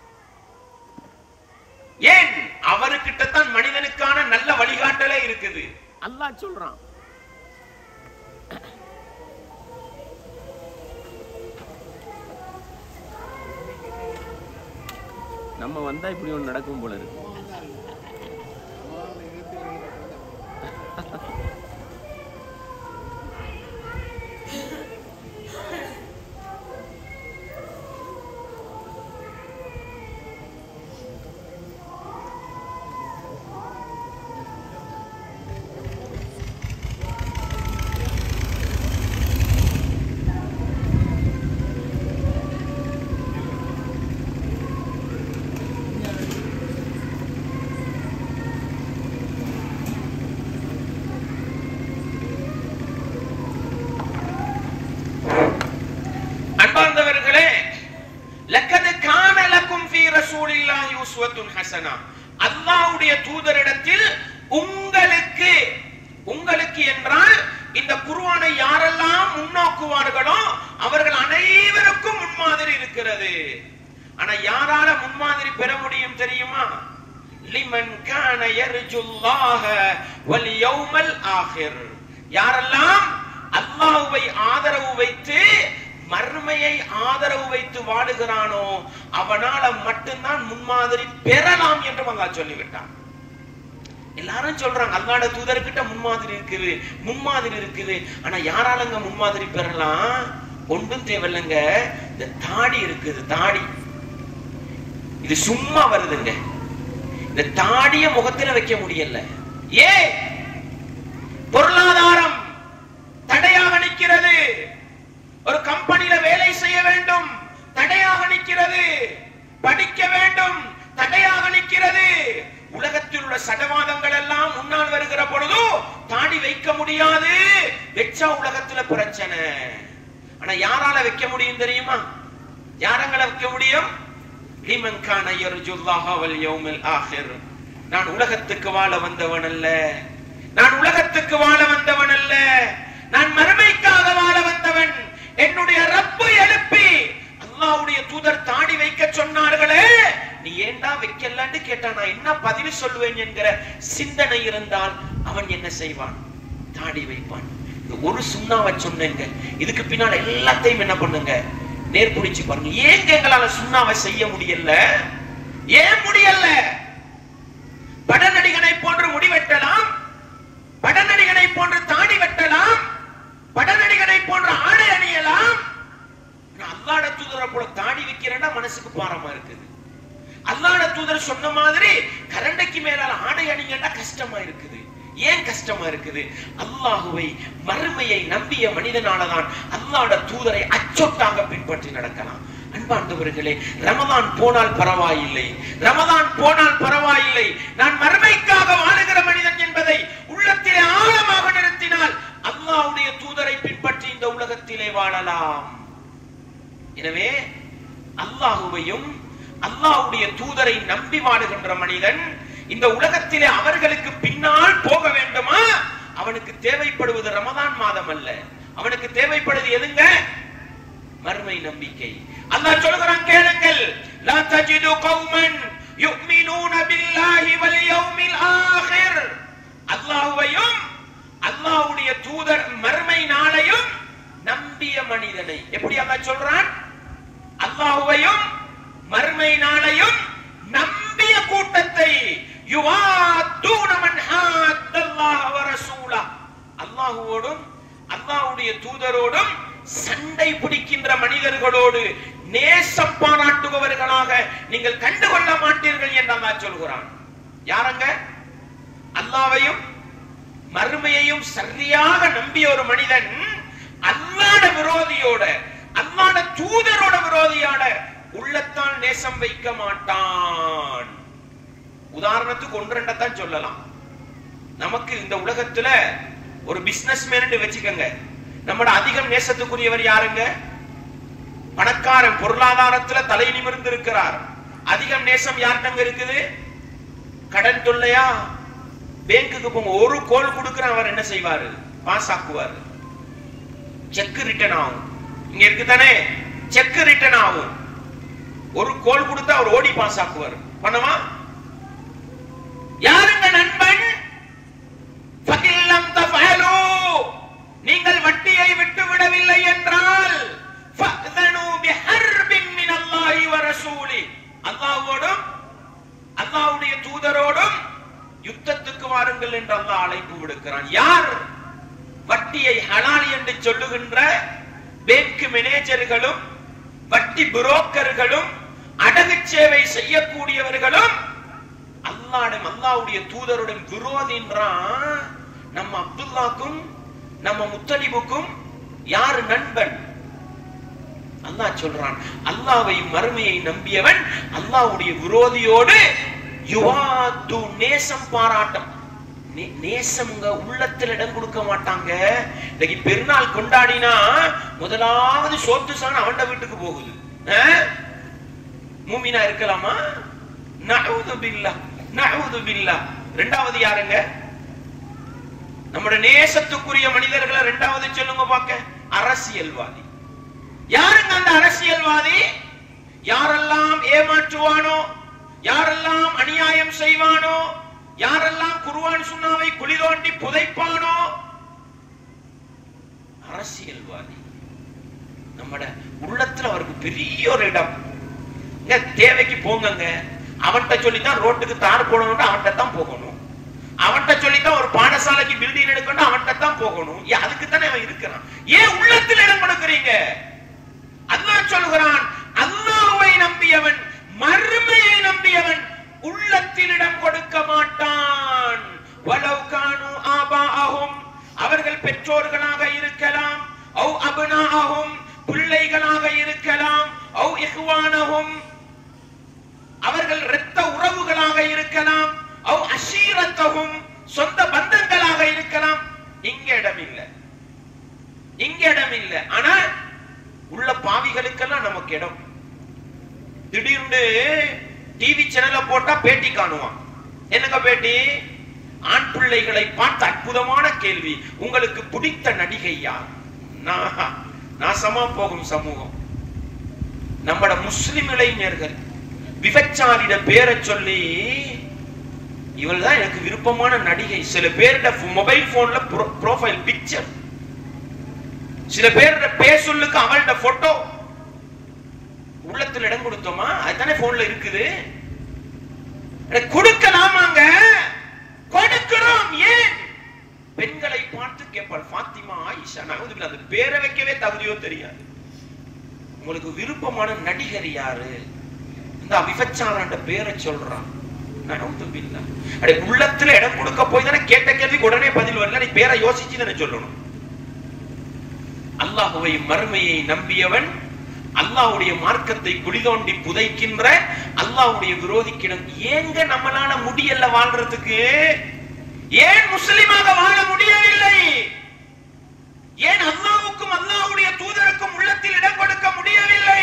ஏன் அவர்கிட்ட தான் மனிதனுக்கான நல்ல வழிகாட்டலே இருக்குது அல்லாஹ் சொல்றான் நம்ம வந்தா இப்படி ஒன்று நடக்கும் போல இருக்கு அன்பார்ந்தவர்களே லக்கது கான லக்கும் ஃபீ ரசூலில்லாஹி உஸ்வத்துன் ஹஸனா அல்லாஹ்வுடைய தூதரிடத்தில் உங்களுக்கு உங்களுக்கு என்றால் இந்த குர்ஆனை யாரெல்லாம் முன்னோக்குவார்களோ அவர்கள் அனைவருக்கும் முன்மாதிரி இருக்கிறது ஆனா யாரால முன்மாதிரி பெற முடியும் தெரியுமா லிமன் கான யர்ஜுல்லாஹ வல் யௌமல் ஆகிர் யாரெல்லாம் அல்லாஹ்வை ஆதரவு வைத்து மர்மையை ஆதரவு வைத்து வாழுகிறானோ அவனால மட்டும்தான் முன்மாதிரி பெறலாம் என்று அல்லாஹ் சொல்லிவிட்டான் எல்லாரும் சொல்றாங்க அல்லாட தூதர்கிட்ட முன்மாதிரி இருக்குது முன்மாதிரி இருக்குது ஆனா யாராலங்க முன்மாதிரி பெறலாம் ஒன்றும் தேவையில்லைங்க இந்த தாடி இருக்குது தாடி இது சும்மா வருதுங்க இந்த தாடிய முகத்துல வைக்க முடியல ஏ பொருளாதாரம் தடையாக நிற்கிறது ஒரு கம்பெனில வேலை செய்ய வேண்டும் போன்ற சடவாதங்கள் எல்லாம் முன்னால் வருகிற பொழுது தாடி வைக்க முடியாது வெச்சா உலகத்துல பிரச்சனை ஆனா யாரால வைக்க முடியும் தெரியுமா யாரங்கள வைக்க முடியும் லிமன் கான யர்ஜுல்லாஹ வல் யௌமில் ஆஹிர் நான் உலகத்துக்கு வாழ வந்தவன் அல்ல நான் உலகத்துக்கு வாழ வந்தவன் அல்ல நான் மறுமைக்காக வாழ வந்தவன் என்னுடைய ரப்பு எழுப்பி அல்லாஹ்வுடைய தூதர் தாடி வைக்க சொன்னார்களே நீ ஏன்டா வைக்கலன்னு கேட்டா நான் என்ன பதில் சொல்வேன் என்கிற சிந்தனை இருந்தால் அவன் என்ன செய்வான் தாடி வைப்பான் இந்த ஒரு சுண்ணாவை சொன்னேங்க இதுக்கு பின்னால எல்லாத்தையும் என்ன பண்ணுங்க நேர்புடிச்சு பாருங்க ஏங்க எங்களால சுண்ணாவை செய்ய முடியல ஏன் முடியல படநடிகனை போன்று முடி வெட்டலாம் படநடிகனை போன்று தாடி வெட்டலாம் படநடிகனை போன்ற ஆடை அணியலாம் ஆனா அல்லாஹ்வுடைய தூதரை போல தாடி வைக்கிறேன்னா மனசுக்கு பாரமா இருக்குது அல்லாஹ்வுடைய தூதர் சொன்ன மாதிரி கரண்டைக்கு மேலால ஆடை அணிங்கன்னா கஷ்டமா இருக்குது ஏன் கஷ்டமா இருக்குது அல்லாஹுவை மறுமையை நம்பிய மனிதனாலதான் அல்லாஹ்வுடைய தூதரை அச்சொட்டாக பின்பற்றி நடக்கலாம் அன்பார்ந்தவர்களே ரமதான் போனால் பரவாயில்லை ரமதான் போனால் பரவாயில்லை நான் மறுமைக்காக வாழுகிற மனிதன் என்பதை உள்ளத்திலே ஆழமாக நிறுத்தினால் அல்லாஹ்வுடைய தூதரை பின்பற்றி இந்த உலகத்திலே வாழலாம் எனவே அல்லாஹுவையும் அல்லாஹ்வுடைய தூதரை நம்பி வாழுகின்ற மனிதன் இந்த உலகத்திலே அவர்களுக்கு பின்னால் போக வேண்டுமா அவனுக்கு தேவைப்படுவது ரமதான் மாதம் அல்ல அவனுக்கு தேவைப்படுவது எதுங்க மறுமை நம்பிக்கை அல்லாஹ் சொல்கிறான் கேளுங்கள் லா தஜிது கௌமன் யுமினூன பில்லாஹி வல் யௌமில் ஆகிர் அல்லாஹ்வையும் அல்லாஹ்வுடைய தூதர் மறுமை நாளையும் நம்பிய மனிதனை எப்படி அல்லாஹ் சொல்றான் அல்லாஹ்வையும் மறுமை நாளையும் நம்பிய கூட்டத்தை யுவாத்தூன மன் ஹாத்தல்லாஹ வ ரசூலா அல்லாஹ்வோடும் அல்லாஹ்வுடைய தூதரோடும் சண்டை பிடிக்கின்ற மனிதர்களோடு நேசம் பாராட்டுபவர்களாக நீங்கள் கண்டுகொள்ள மாட்டீர்கள் என்று அல்லாஹ் சொல்கிறான் யாரங்க அல்லாஹ்வையும் மறுமையையும் சரியாக நம்பிய ஒரு மனிதன் அல்லாட விரோதியோட அல்லாட தூதரோட விரோதியோட உள்ளத்தால் நேசம் வைக்க மாட்டான் உதாரணத்துக்கு ஒன்றெண்டத்தான் சொல்லலாம் நமக்கு இந்த உலகத்துல ஒரு பிசினஸ் மேன் வச்சுக்கோங்க நம்மட அதிகம் நேசத்துக்குரியவர் யாருங்க பணக்காரன் பொருளாதாரத்துல தலை நிமிர்ந்து இருக்கிறார் அதிகம் நேசம் யார்கிட்ட இருக்குது கடன் தொல்லையா பேங்குக்கு போங்க ஒரு கோல் கொடுக்கிற அவர் என்ன செய்வாரு பாஸ் ஆக்குவாரு செக் ரிட்டர்ன் ஆகும் இங்க இருக்கு தானே செக் ரிட்டர்ன் ஆகும் ஒரு கோல் கொடுத்தா அவர் ஓடி பாஸ் ஆக்குவார் பண்ணவா யாருங்க நண்பன் ஃபகில்லம் தஃஅலு நீங்கள் வட்டியை விட்டு விடவில்லை என்றால் ஃபஅதனு பிஹர்பின் மினல்லாஹி வ ரசூலி அல்லாஹ்வோடும் அல்லாஹ்வுடைய தூதரோடும் யுத்தத்துக்கு வாருங்கள் என்று அல்லாஹ் அழைப்பு விடுக்கிறான் யார் வட்டியை ஹலால் என்று சொல்லுகின்ற பேங்க் மேனேஜர்களும் வட்டி புரோக்கர்களும் அடகு சேவை செய்யக்கூடியவர்களும் அல்லாடும் அல்லாவுடைய தூதருடன் விரோதின்றான் நம்ம அப்துல்லாக்கும் நம்ம முத்தலிபுக்கும் யாரு நண்பன் அல்லாஹ் சொல்றான் அல்லாவையும் மறுமையை நம்பியவன் அல்லாஹ்வுடைய விரோதியோடு யுவாத்து நேசம் பாராட்டம் நே- நேசம்ங்க உள்ளத்துல இடம் கொடுக்க மாட்டாங்க இன்னைக்கு பெருநாள் கொண்டாடினா முதலாவது சோத்து சாணம் அவன்ட வீட்டுக்கு போகுது ஆ? மூமினா இருக்கலாமா நஅூது பில்லா நஅூது பில்லா ரெண்டாவது யாருங்க நம்முடைய நேசத்துக்குரிய மனிதர்களை ரெண்டாவது சொல்லுங்க பாக்க அரசியல்வாதி யாருங்க அந்த அரசியல்வாதி யாரெல்லாம் ஏமாற்றுவானோ யாரெல்லாம் அநியாயம் செய்வானோ யாரெல்லாம் குருவான் சுண்ணாவை குழி தோண்டி புதைப்பானோ அரசியல்வாதி நம்மட உள்ளத்துல அவருக்கு பெரிய ஒரு இடம் இங்க தேவைக்கு போங்கங்க அவன்கிட்ட சொல்லித்தான் ரோட்டுக்கு தார் போடணும்னு அவன்கிட்ட தான் போகணும் அவன்கிட்ட சொல்லித்தான் ஒரு பாடசாலைக்கு பில்டிங் எடுக்கணும் அவன்கிட்ட தான் போகணும் ஏன் அதுக்கு தானே அவன் இருக்கிறான் ஏன் உள்ளத்தில் இடம் கொடுக்குறீங்க அல்லாஹ் சொல்கிறான் அல்லாஹ்வை நம்பியவன் மறுமையை நம்பியவன் உள்ளத்தில் இடம் கொடுக்க மாட்டான் வலவ் கானு ஆபாஅஹும் அவர்கள் பெற்றோர்களாக இருக்கலாம் ஔ அபனாஅஹும் பிள்ளைகளாக இருக்கலாம் ஔ இஹ்வானஹும் அவர்கள் இரத்த உறவுகளாக இருக்கலாம் அவ் அஷீரத்தகும் சொந்த பந்தங்களாக இருக்கலாம் இங்க இடம் இல்ல இங்க இடம் இல்ல ஆனா உள்ள பாவிகளுக்கெல்லாம் நமக்கு இடம் திடீர்னு டிவி சேனல்ல போட்டா பேட்டி காணுவான் என்னங்க பேட்டி ஆண் பிள்ளைகளை பார்த்த அற்புதமான கேள்வி உங்களுக்கு பிடித்த நடிகை யார் நா- நாசமா போகும் சமூகம் நம்மட முஸ்லிம் இளைஞர்கள் விபச்சாரிட பேரை சொல்லி இவள் தான் எனக்கு விருப்பமான நடிகை சில பேருட மொபைல் போன்ல ப்ரோஃபைல் பிக்சர் சில பேருட பேர் சொல்லுக்கு அவள்ட போட்டோ உள்ளத்துல இடம் கொடுத்தோமா அதுதானே போன்ல இருக்குது அட, கொடுக்கலாமாங்க கொடுக்கிறோம் ஏன் பெண்களை பார்த்து கேட்பாள் ஃபாத்திமா ஆயிஷா நகுதுல அந்த பேரை வைக்கவே தகுதியோ தெரியாது உங்களுக்கு விருப்பமான நடிகர் யாரு இந்த விபச்சாரன்ற பேரை சொல்றான் நகுதுபில்லா அடே உள்ளத்துல இடம் கொடுக்க போய் தானே கேட்ட கேள்விக்கு உடனே பதில் வரல நீ பேரை யோசிச்சு தானே சொல்லணும் அல்லாஹுவை மறுமையை நம்பியவன் அல்லாஹ்வுடைய மார்க்கத்தை குடிதோண்டி புதைக்கின்ற அல்லாஹ்வுடைய விரோதிக்கிடம் ஏங்க நம்மளால முடியல வாழ்றதுக்கு ஏன் முஸ்லிமாக வாழ முடியவில்லை ஏன் அல்லாஹ்வுக்கும் அல்லாஹ்வுடைய தூதருக்கும் உள்ளத்தில் இடம் கொடுக்க முடியவில்லை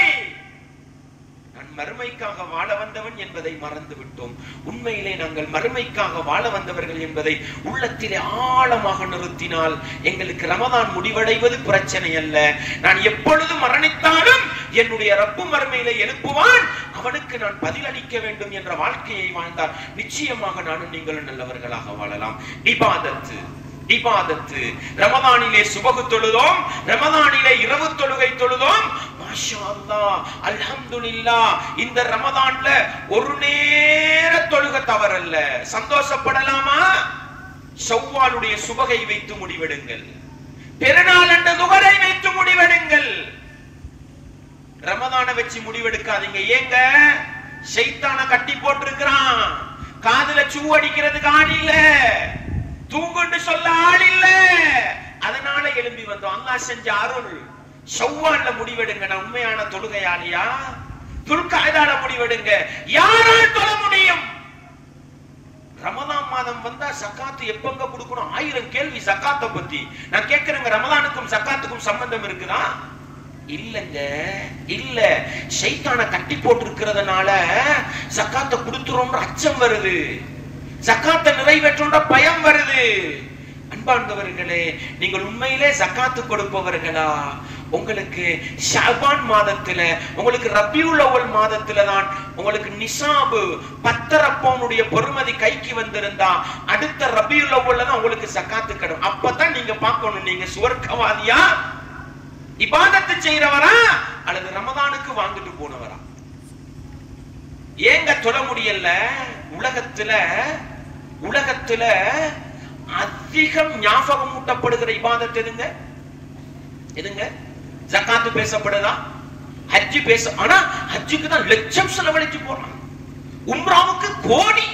நான் மறுமைக்காக வாழ வந்தவன் என்பதை மறந்து விட்டோம் உண்மையிலே நாங்கள் மறுமைக்காக வாழ வந்தவர்கள் என்பதை உள்ளத்திலே ஆழமாக நிறுத்தினால் எங்களுக்கு ரமதான் முடிவடைவது பிரச்சனை அல்ல நான் எப்பொழுது மரணித்தாலும் என்னுடைய ரப்பு மறுமையிலே எழுப்புவான் அவனுக்கு நான் பதிலளிக்க வேண்டும் என்ற வாழ்க்கையை வாழ்ந்தால் நிச்சயமாக நானும் நீங்களும் நல்லவர்களாக வாழலாம் இபாதத்து இபாதத்து ரமதானிலே சுபகு தொழுதோம் ரமதானிலே இரவு தொழுகை தொழுதோம் மாஷா அல்லாஹ் அல்ஹம்துலில்லாஹ் இந்த ரமதான்ல ஒரு நேர தொழுக தவறல்ல சந்தோஷப்படலாமா ஷவ்வாலுடைய சுபகை வைத்து முடிவெடுங்கள் பெருநாள் என்ற துகரை வைத்து முடிவெடுங்கள் ரமதான வச்சு முடிவெடுக்காதீங்க ஏங்க ஷைத்தான கட்டி போட்டிருக்கிறான் காதுல சூ அடிக்கிறதுக்கு ஆள் இல்ல தூங்குன்னு சொல்ல ஆள் இல்ல அதனால எழும்பி வந்தோம் அல்லாஹ் செஞ்ச அருள் ஷவ்வால்ல முடிவெடுங்க நான் உண்மையான தொழுகையாளியா துல்காயதால முடிவெடுங்க யாரால் தொழ முடியும் ரமதான் மாதம் வந்தா சக்காத்து எப்பங்க கொடுக்கணும் ஆயிரம் கேள்வி சக்காத்தை பத்தி நான் கேட்கிறேங்க ரமதானுக்கும் சக்காத்துக்கும் சம்பந்தம் இருக்குதா இல்லங்க இல்ல ஷைத்தான கட்டி போட்டு இருக்கிறதுனால சக்காத்தை கொடுத்துறோம்ன்ற அச்சம் வருது சக்காத்தை நிறைவேற்றோன்ற பயம் வருது அன்பார்ந்தவர்களே நீங்கள் உண்மையிலே சக்காத்து கொடுப்பவர்களா உங்களுக்கு ஷாபான் மாதத்துல உங்களுக்கு ரபியுல் அவ்வல் மாதத்துல தான் உங்களுக்கு நிசாபு பத்தரப்பவனுடைய பொறுமதி கைக்கு வந்திருந்தா அடுத்த ரபியுல் அவ்வல்ல தான் உங்களுக்கு சக்காத்து கடும் அப்பதான் நீங்க பார்க்கணும் நீங்க சுவர்க்கவாதியா இபாதத்து செய்யறவரா அல்லது ரமதானுக்கு வாங்கிட்டு போனவரா ஏங்க தொழ முடியல உலகத்துல உலகத்துல அதிகம் ஞாபகம் ஊட்டப்படுகிற இபாதத் எதுங்க எதுங்க ஜக்காத்து பேசப்படுதா ஹஜ்ஜு பேச ஆனா ஹஜ்ஜுக்கு தான் லட்சம் செலவழிச்சு போறான் உம்ராவுக்கு கோடி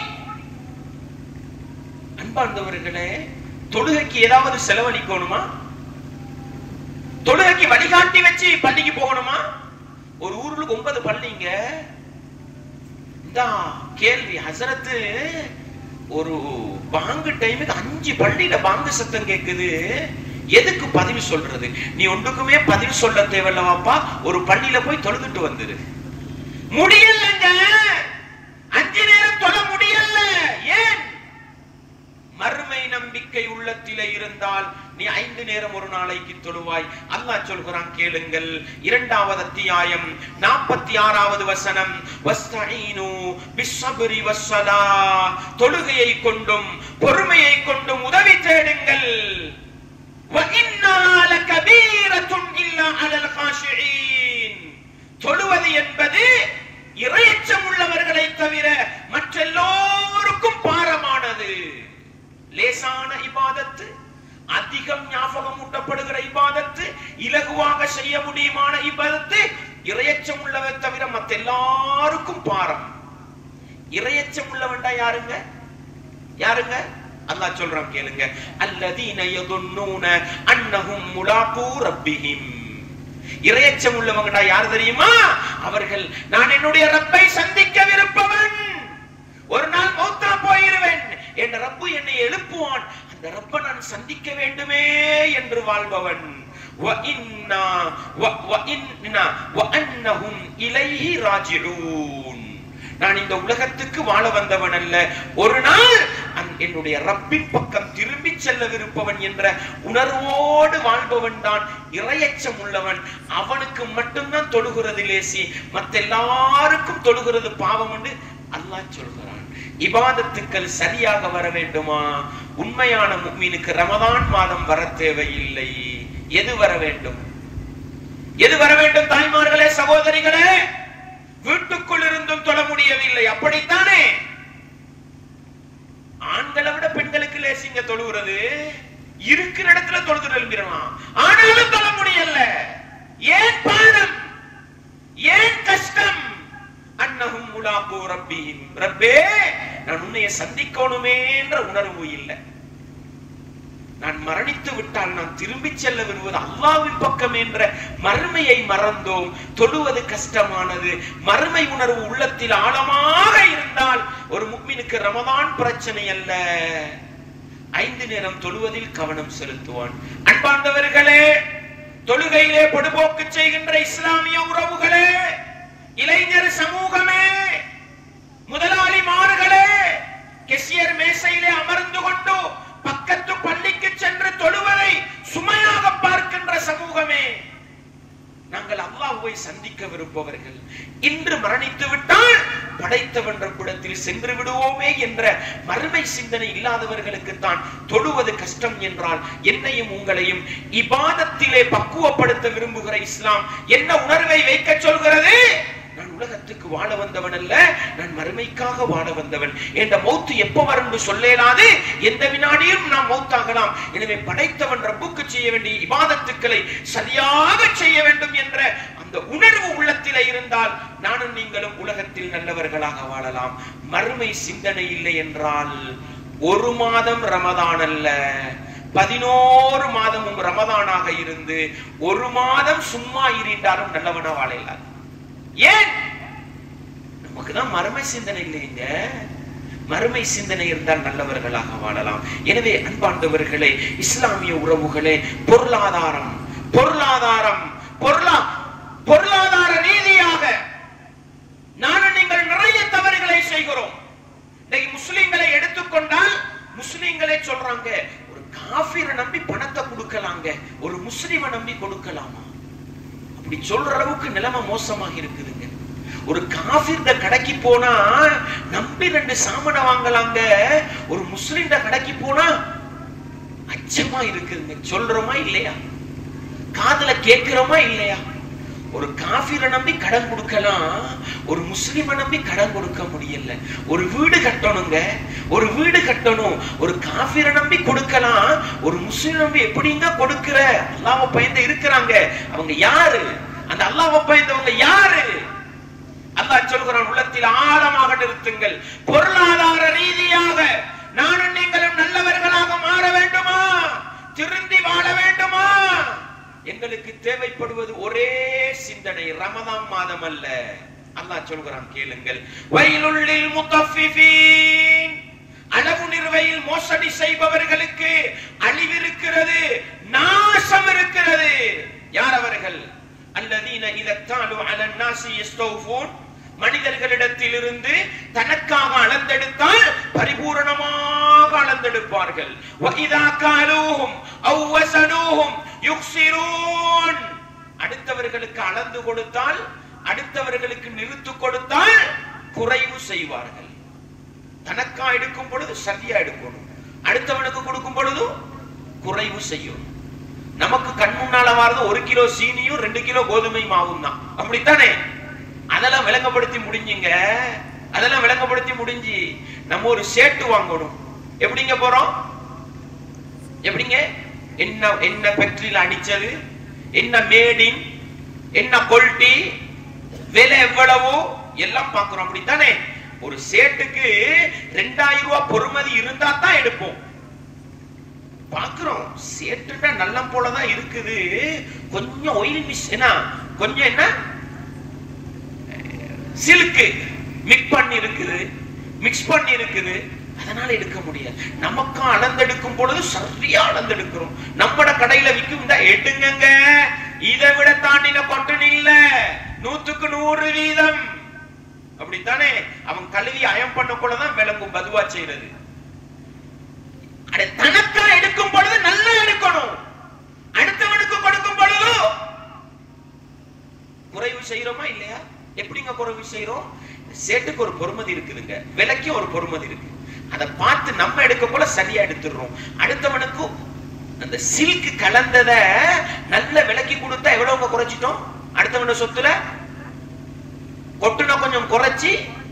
அன்பார்ந்தவர்களே தொழுகைக்கு ஏதாவது செலவழிக்கணுமா தொழுகைக்கு வழிகாட்டி வச்சு பள்ளிக்கு போகணுமா ஒரு ஊருக்கு ஒன்பது பள்ளிங்க இந்த கேள்வி ஹசரத்து ஒரு பாங்கு டைமுக்கு அஞ்சு பள்ளியில பாங்கு சத்தம் கேக்குது எதுக்கு பதிவு சொல்றது நீ ஒன்றுக்குமே பதிவு சொல்ல தேவையில்லவாப்பா ஒரு பள்ளியில போய் தொழுதுட்டு வந்துரு முடியலங்க அஞ்சு நேரம் தொழ முடியல ஏன் மறுமை நம்பிக்கை உள்ளத்திலே இருந்தால் நீ ஐந்து நேரம் ஒரு நாளைக்கு தொழுவாய் அல்லாஹ் சொல்கிறான் கேளுங்கள் இரண்டாவது அத்தியாயம் நாற்பத்தி ஆறாவது வசனம் வஸ்தஈனு பிஸ்ஸப்ரி வஸ்ஸலா தொழுகையை கொண்டும் பொறுமையை கொண்டும் உதவி தேடுங்கள் وَإِنَّهَا لَكَبِيرَةٌ إِلَّا عَلَى الْخَاشِعِينَ தொழுவது என்பது இறையச்சம் உள்ளவர்களை தவிர மற்றெல்லோருக்கும் பாரமானது லேசான இபாதத்து அதிகம் ஞாபகம் ஊட்டப்படுகிற இபாதத்து இலகுவாக செய்ய முடியுமான இபாதத்து இறையச்சம் உள்ளவர் தவிர மத்த எல்லாருக்கும் பாரம் இறையச்சம் உள்ளவன்டா யாருங்க யாருங்க அல்லாஹ் சொல்றான் கேளுங்க அல்லதீன யதுன்னூன அன்னஹும் முலாகூ ரப்பிஹிம் இறையச்சம் உள்ளவங்கடா யார் தெரியுமா அவர்கள் நான் என்னுடைய ரப்பை சந்திக்க விருப்பவன் ஒரு நாள் மௌத்தா போய் போயிருவேன் என் ரப்பு என்னை எழுப்புவான் அந்த ரப்ப நான் சந்திக்க வேண்டுமே என்று வாழ்பவன் وَإِنَّا وَ- وَإِنَّا وَأَنَّهُمْ إِلَيْهِ راجعون நான் இந்த உலகத்துக்கு வாழ வந்தவன் அல்ல ஒரு நாள் அந்- என்னுடைய ரப்பின் பக்கம் திரும்பி செல்லவிருப்பவன் என்ற உணர்வோடு வாழ்பவன் தான் இரையச்சம் உள்ளவன் அவனுக்கு மட்டும்தான் தொழுகிறது லேசி மத்த எல்லாருக்கும் தொழுகிறது பாவம் என்று அல்லாஹ் சொல்கிறான் இபாதத்துக்கள் சரியாக வர வேண்டுமா உண்மையான முக்மீனுக்கு ரமதான் மாதம் வர தேவையில்லை எது வர வேண்டும் எது வர வேண்டும் தாய்மார்களே சகோதரிகளே வீட்டுக்குள் இருந்தும் தொழ முடியவில்லை அப்படித்தானே ஆண்களை விட பெண்களுக்கு லேசிங்க தொழுகிறது இருக்கிற இடத்துல தொழுது எழும்பிடலாம் ஆனாலும் தொழ முடியல ஏன் பாடம் ஏன் கஷ்டம் அன்னஹும் முலாக்கோ ரப்பிஹிம் ரப்பே நான் உன்னைய சந்திக்கணுமே என்ற உணர்வு இல்லை நான் மரணித்து விட்டால் நான் திரும்பி செல்ல விரும்புவது அல்லாவின் பக்கம் என்ற மறுமையை மறந்தோம் தொழுவது கஷ்டமானது மறுமை உணர்வு உள்ளத்தில் ஆழமாக இருந்தால் ஒரு முக்மினுக்கு ரமதான் பிரச்சனை அல்ல ஐந்து நேரம் தொழுவதில் கவனம் செலுத்துவான் அன்பார்ந்தவர்களே தொழுகையிலே பொடுபோக்கு செய்கின்ற இஸ்லாமிய உறவுகளே இளைஞர் சமூகமே முதலாளிமார்களே கெசியர் மேசையிலே அமர்ந்து கொண்டு பக்கத்து பள்ளிக்கு சென்று தொழுவதை சுமையாக பார்க்கின்ற சமூகமே நாங்கள் அல்லாஹ்வை சந்திக்க விரும்பவர்கள் இன்று மரணித்து விட்டால் படைத்தவன் ரப்பிடத்தில் சென்று விடுவோமே என்ற மறுமை சிந்தனை இல்லாதவர்களுக்கு தான் தொழுவது கஷ்டம் என்றால் என்னையும் உங்களையும் இபாதத்திலே பக்குவப்படுத்த விரும்புகிற இஸ்லாம் என்ன உணர்வை வைக்க சொல்கிறது நான் உலகத்துக்கு வாழ வந்தவன் அல்ல நான் மறுமைக்காக வாழ வந்தவன் என்ற மௌத்து எப்ப வரும்னு சொல்லேலாது எந்த வினாடியும் நாம் மௌத்தாகலாம் எனவே படைத்தவன் ரப்புக்கு செய்ய வேண்டிய இபாதத்துக்களை சரியாக செய்ய வேண்டும் என்ற அந்த உணர்வு உள்ளத்திலே இருந்தால் நானும் நீங்களும் உலகத்தில் நல்லவர்களாக வாழலாம் மறுமை சிந்தனை இல்லை என்றால் ஒரு மாதம் ரமதான் அல்ல பதினோரு மாதமும் ரமதானாக இருந்து ஒரு மாதம் சும்மா இருண்டாலும் நல்லவனா வாழலாம் ஏன் நமக்கு தான் மறுமை சிந்தனை இல்லைங்க மறுமை சிந்தனை இருந்தால் நல்லவர்களாக வாழலாம் எனவே அன்பார்ந்தவர்களே இஸ்லாமிய உறவுகளே பொருளாதாரம் பொருளாதாரம் பொருளா பொருளாதார ரீதியாக நானும் நீங்கள் நிறைய தவறுகளை செய்கிறோம் இன்னைக்கு முஸ்லிம்களை எடுத்துக்கொண்டால் முஸ்லிம்களே சொல்றாங்க ஒரு காஃபிரை நம்பி பணத்தை கொடுக்கலாங்க ஒரு முஸ்லிமை நம்பி கொடுக்கலாமா அப்படி சொல்ற அளவுக்கு நிலைமை மோசமாக இருக்குதுங்க ஒரு காஃபிர்ட கடைக்கு போனா நம்பி ரெண்டு சாமானை வாங்கலாங்க ஒரு முஸ்லிம்ட கடைக்கு போனா அச்சமா இருக்குதுங்க சொல்றோமா இல்லையா காதுல கேட்கிறோமா இல்லையா ஒரு காஃபிரை நம்பி கடன் கொடுக்கலாம் ஒரு முஸ்லிமை நம்பி கடன் கொடுக்க முடியல ஒரு வீடு கட்டணுங்க ஒரு வீடு கட்டணும் ஒரு காஃபிரை நம்பி கொடுக்கலாம் ஒரு முஸ்லிம் நம்பி எப்படிங்க கொடுக்கிற அல்லாஹ்வை பயந்து இருக்கிறாங்க அவங்க யாரு அந்த அல்லாஹ்வை பயந்தவங்க யாரு அல்லாஹ் சொல்கிறான் உள்ளத்தில் ஆழமாக நிறுத்துங்கள் பொருளாதார ரீதியாக நானும் நீங்களும் நல்லவர்களாக மாற வேண்டுமா திருந்தி வாழ வேண்டுமா எங்களுக்கு தேவைப்படுவது ஒரே சிந்தனை ரமதான் மாதம் அல்ல அல்லாஹ் சொல்கிறான் கேளுங்கள் வயலுள்ளில் முத்தஃபிஃபீன் அளவு நிறுவையில் மோசடி செய்பவர்களுக்கு அழிவிருக்கிறது நாசம் இருக்கிறது யார் அவர்கள் அல்லதீன இதத்தாலு அலன் நாசி யஸ்தௌஃபூன் மனிதர்களிடத்திலிருந்து தனக்காக அளந்தெடுத்தால் பரிபூரணமாக அளந்தெடுப்பார்கள் وَإِذَا كَالُوهُمْ أَوْ وَزَنُوهُمْ يُخْسِرُونَ அடுத்தவர்களுக்கு அளந்து கொடுத்தால் அடுத்தவர்களுக்கு நிறுத்து கொடுத்தால் குறைவு செய்வார்கள் தனக்கா எடுக்கும் பொழுது சரியா எடுக்கணும் அடுத்தவனுக்கு கொடுக்கும் பொழுது குறைவு செய்யும் நமக்கு கண் முன்னால வாரது ஒரு கிலோ சீனியும் ரெண்டு கிலோ கோதுமை மாவும் தான் அப்படித்தானே அதெல்லாம் விளங்கப்படுத்தி முடிஞ்சுங்க அதெல்லாம் விளங்கப்படுத்தி முடிஞ்சு நம்ம ஒரு சேட்டு வாங்கணும் எப்படிங்க போறோம் எப்படிங்க என்ன என்ன ஃபேக்டரியில அடிச்சது என்ன மேடின் என்ன கொல்ட்டி விலை எவ்வளவோ எல்லாம் பார்க்கிறோம் அப்படித்தானே ஒரு சேட்டுக்கு ரெண்டாயிரம் ரூபாய் பொறுமதி இருந்தா தான் எடுப்போம் பாக்குறோம் சேட்டுன்னா நல்ல போலதான் இருக்குது கொஞ்சம் ஒயில் மிஸ் என்ன கொஞ்சம் என்ன சில்க்கு மிக்ஸ் பண்ணி இருக்குது மிக்ஸ் பண்ணி இருக்குது அதனால எடுக்க முடியாது நமக்கு அளந்தெடுக்கும் பொழுது சரியா அளந்தெடுக்கிறோம் நம்மட கடையில விற்கும் எடுங்கங்க இதை விட தாண்டின கொட்டன் இல்ல நூத்துக்கு நூறு வீதம் அப்படித்தானே அவன் கழுவி அயம் பண்ணக்குள்ளதான் விளங்கும் பதுவா செய்யறது அட தனக்கா எடுக்கும் பொழுது நல்லா எடுக்கணும் அடுத்தவனுக்கு கொடுக்கும் பொழுது குறைவு செய்யறோமா இல்லையா எப்படிங்க குறைவு செய்யறோம் சேட்டுக்கு ஒரு பொறுமதி இருக்குதுங்க விலைக்கு ஒரு பொறுமதி இருக்கு அதை பார்த்து நம்ம எடுக்க போல சரியா எடுத்துடுறோம் அடுத்தவனுக்கு அந்த சில்க் கலந்தத நல்ல விலைக்கு கொடுத்தா எவ்வளவுங்க குறைச்சிட்டோம் அடுத்தவன சொத்துல கொட்டுன கொஞ்சம் குறைச்சி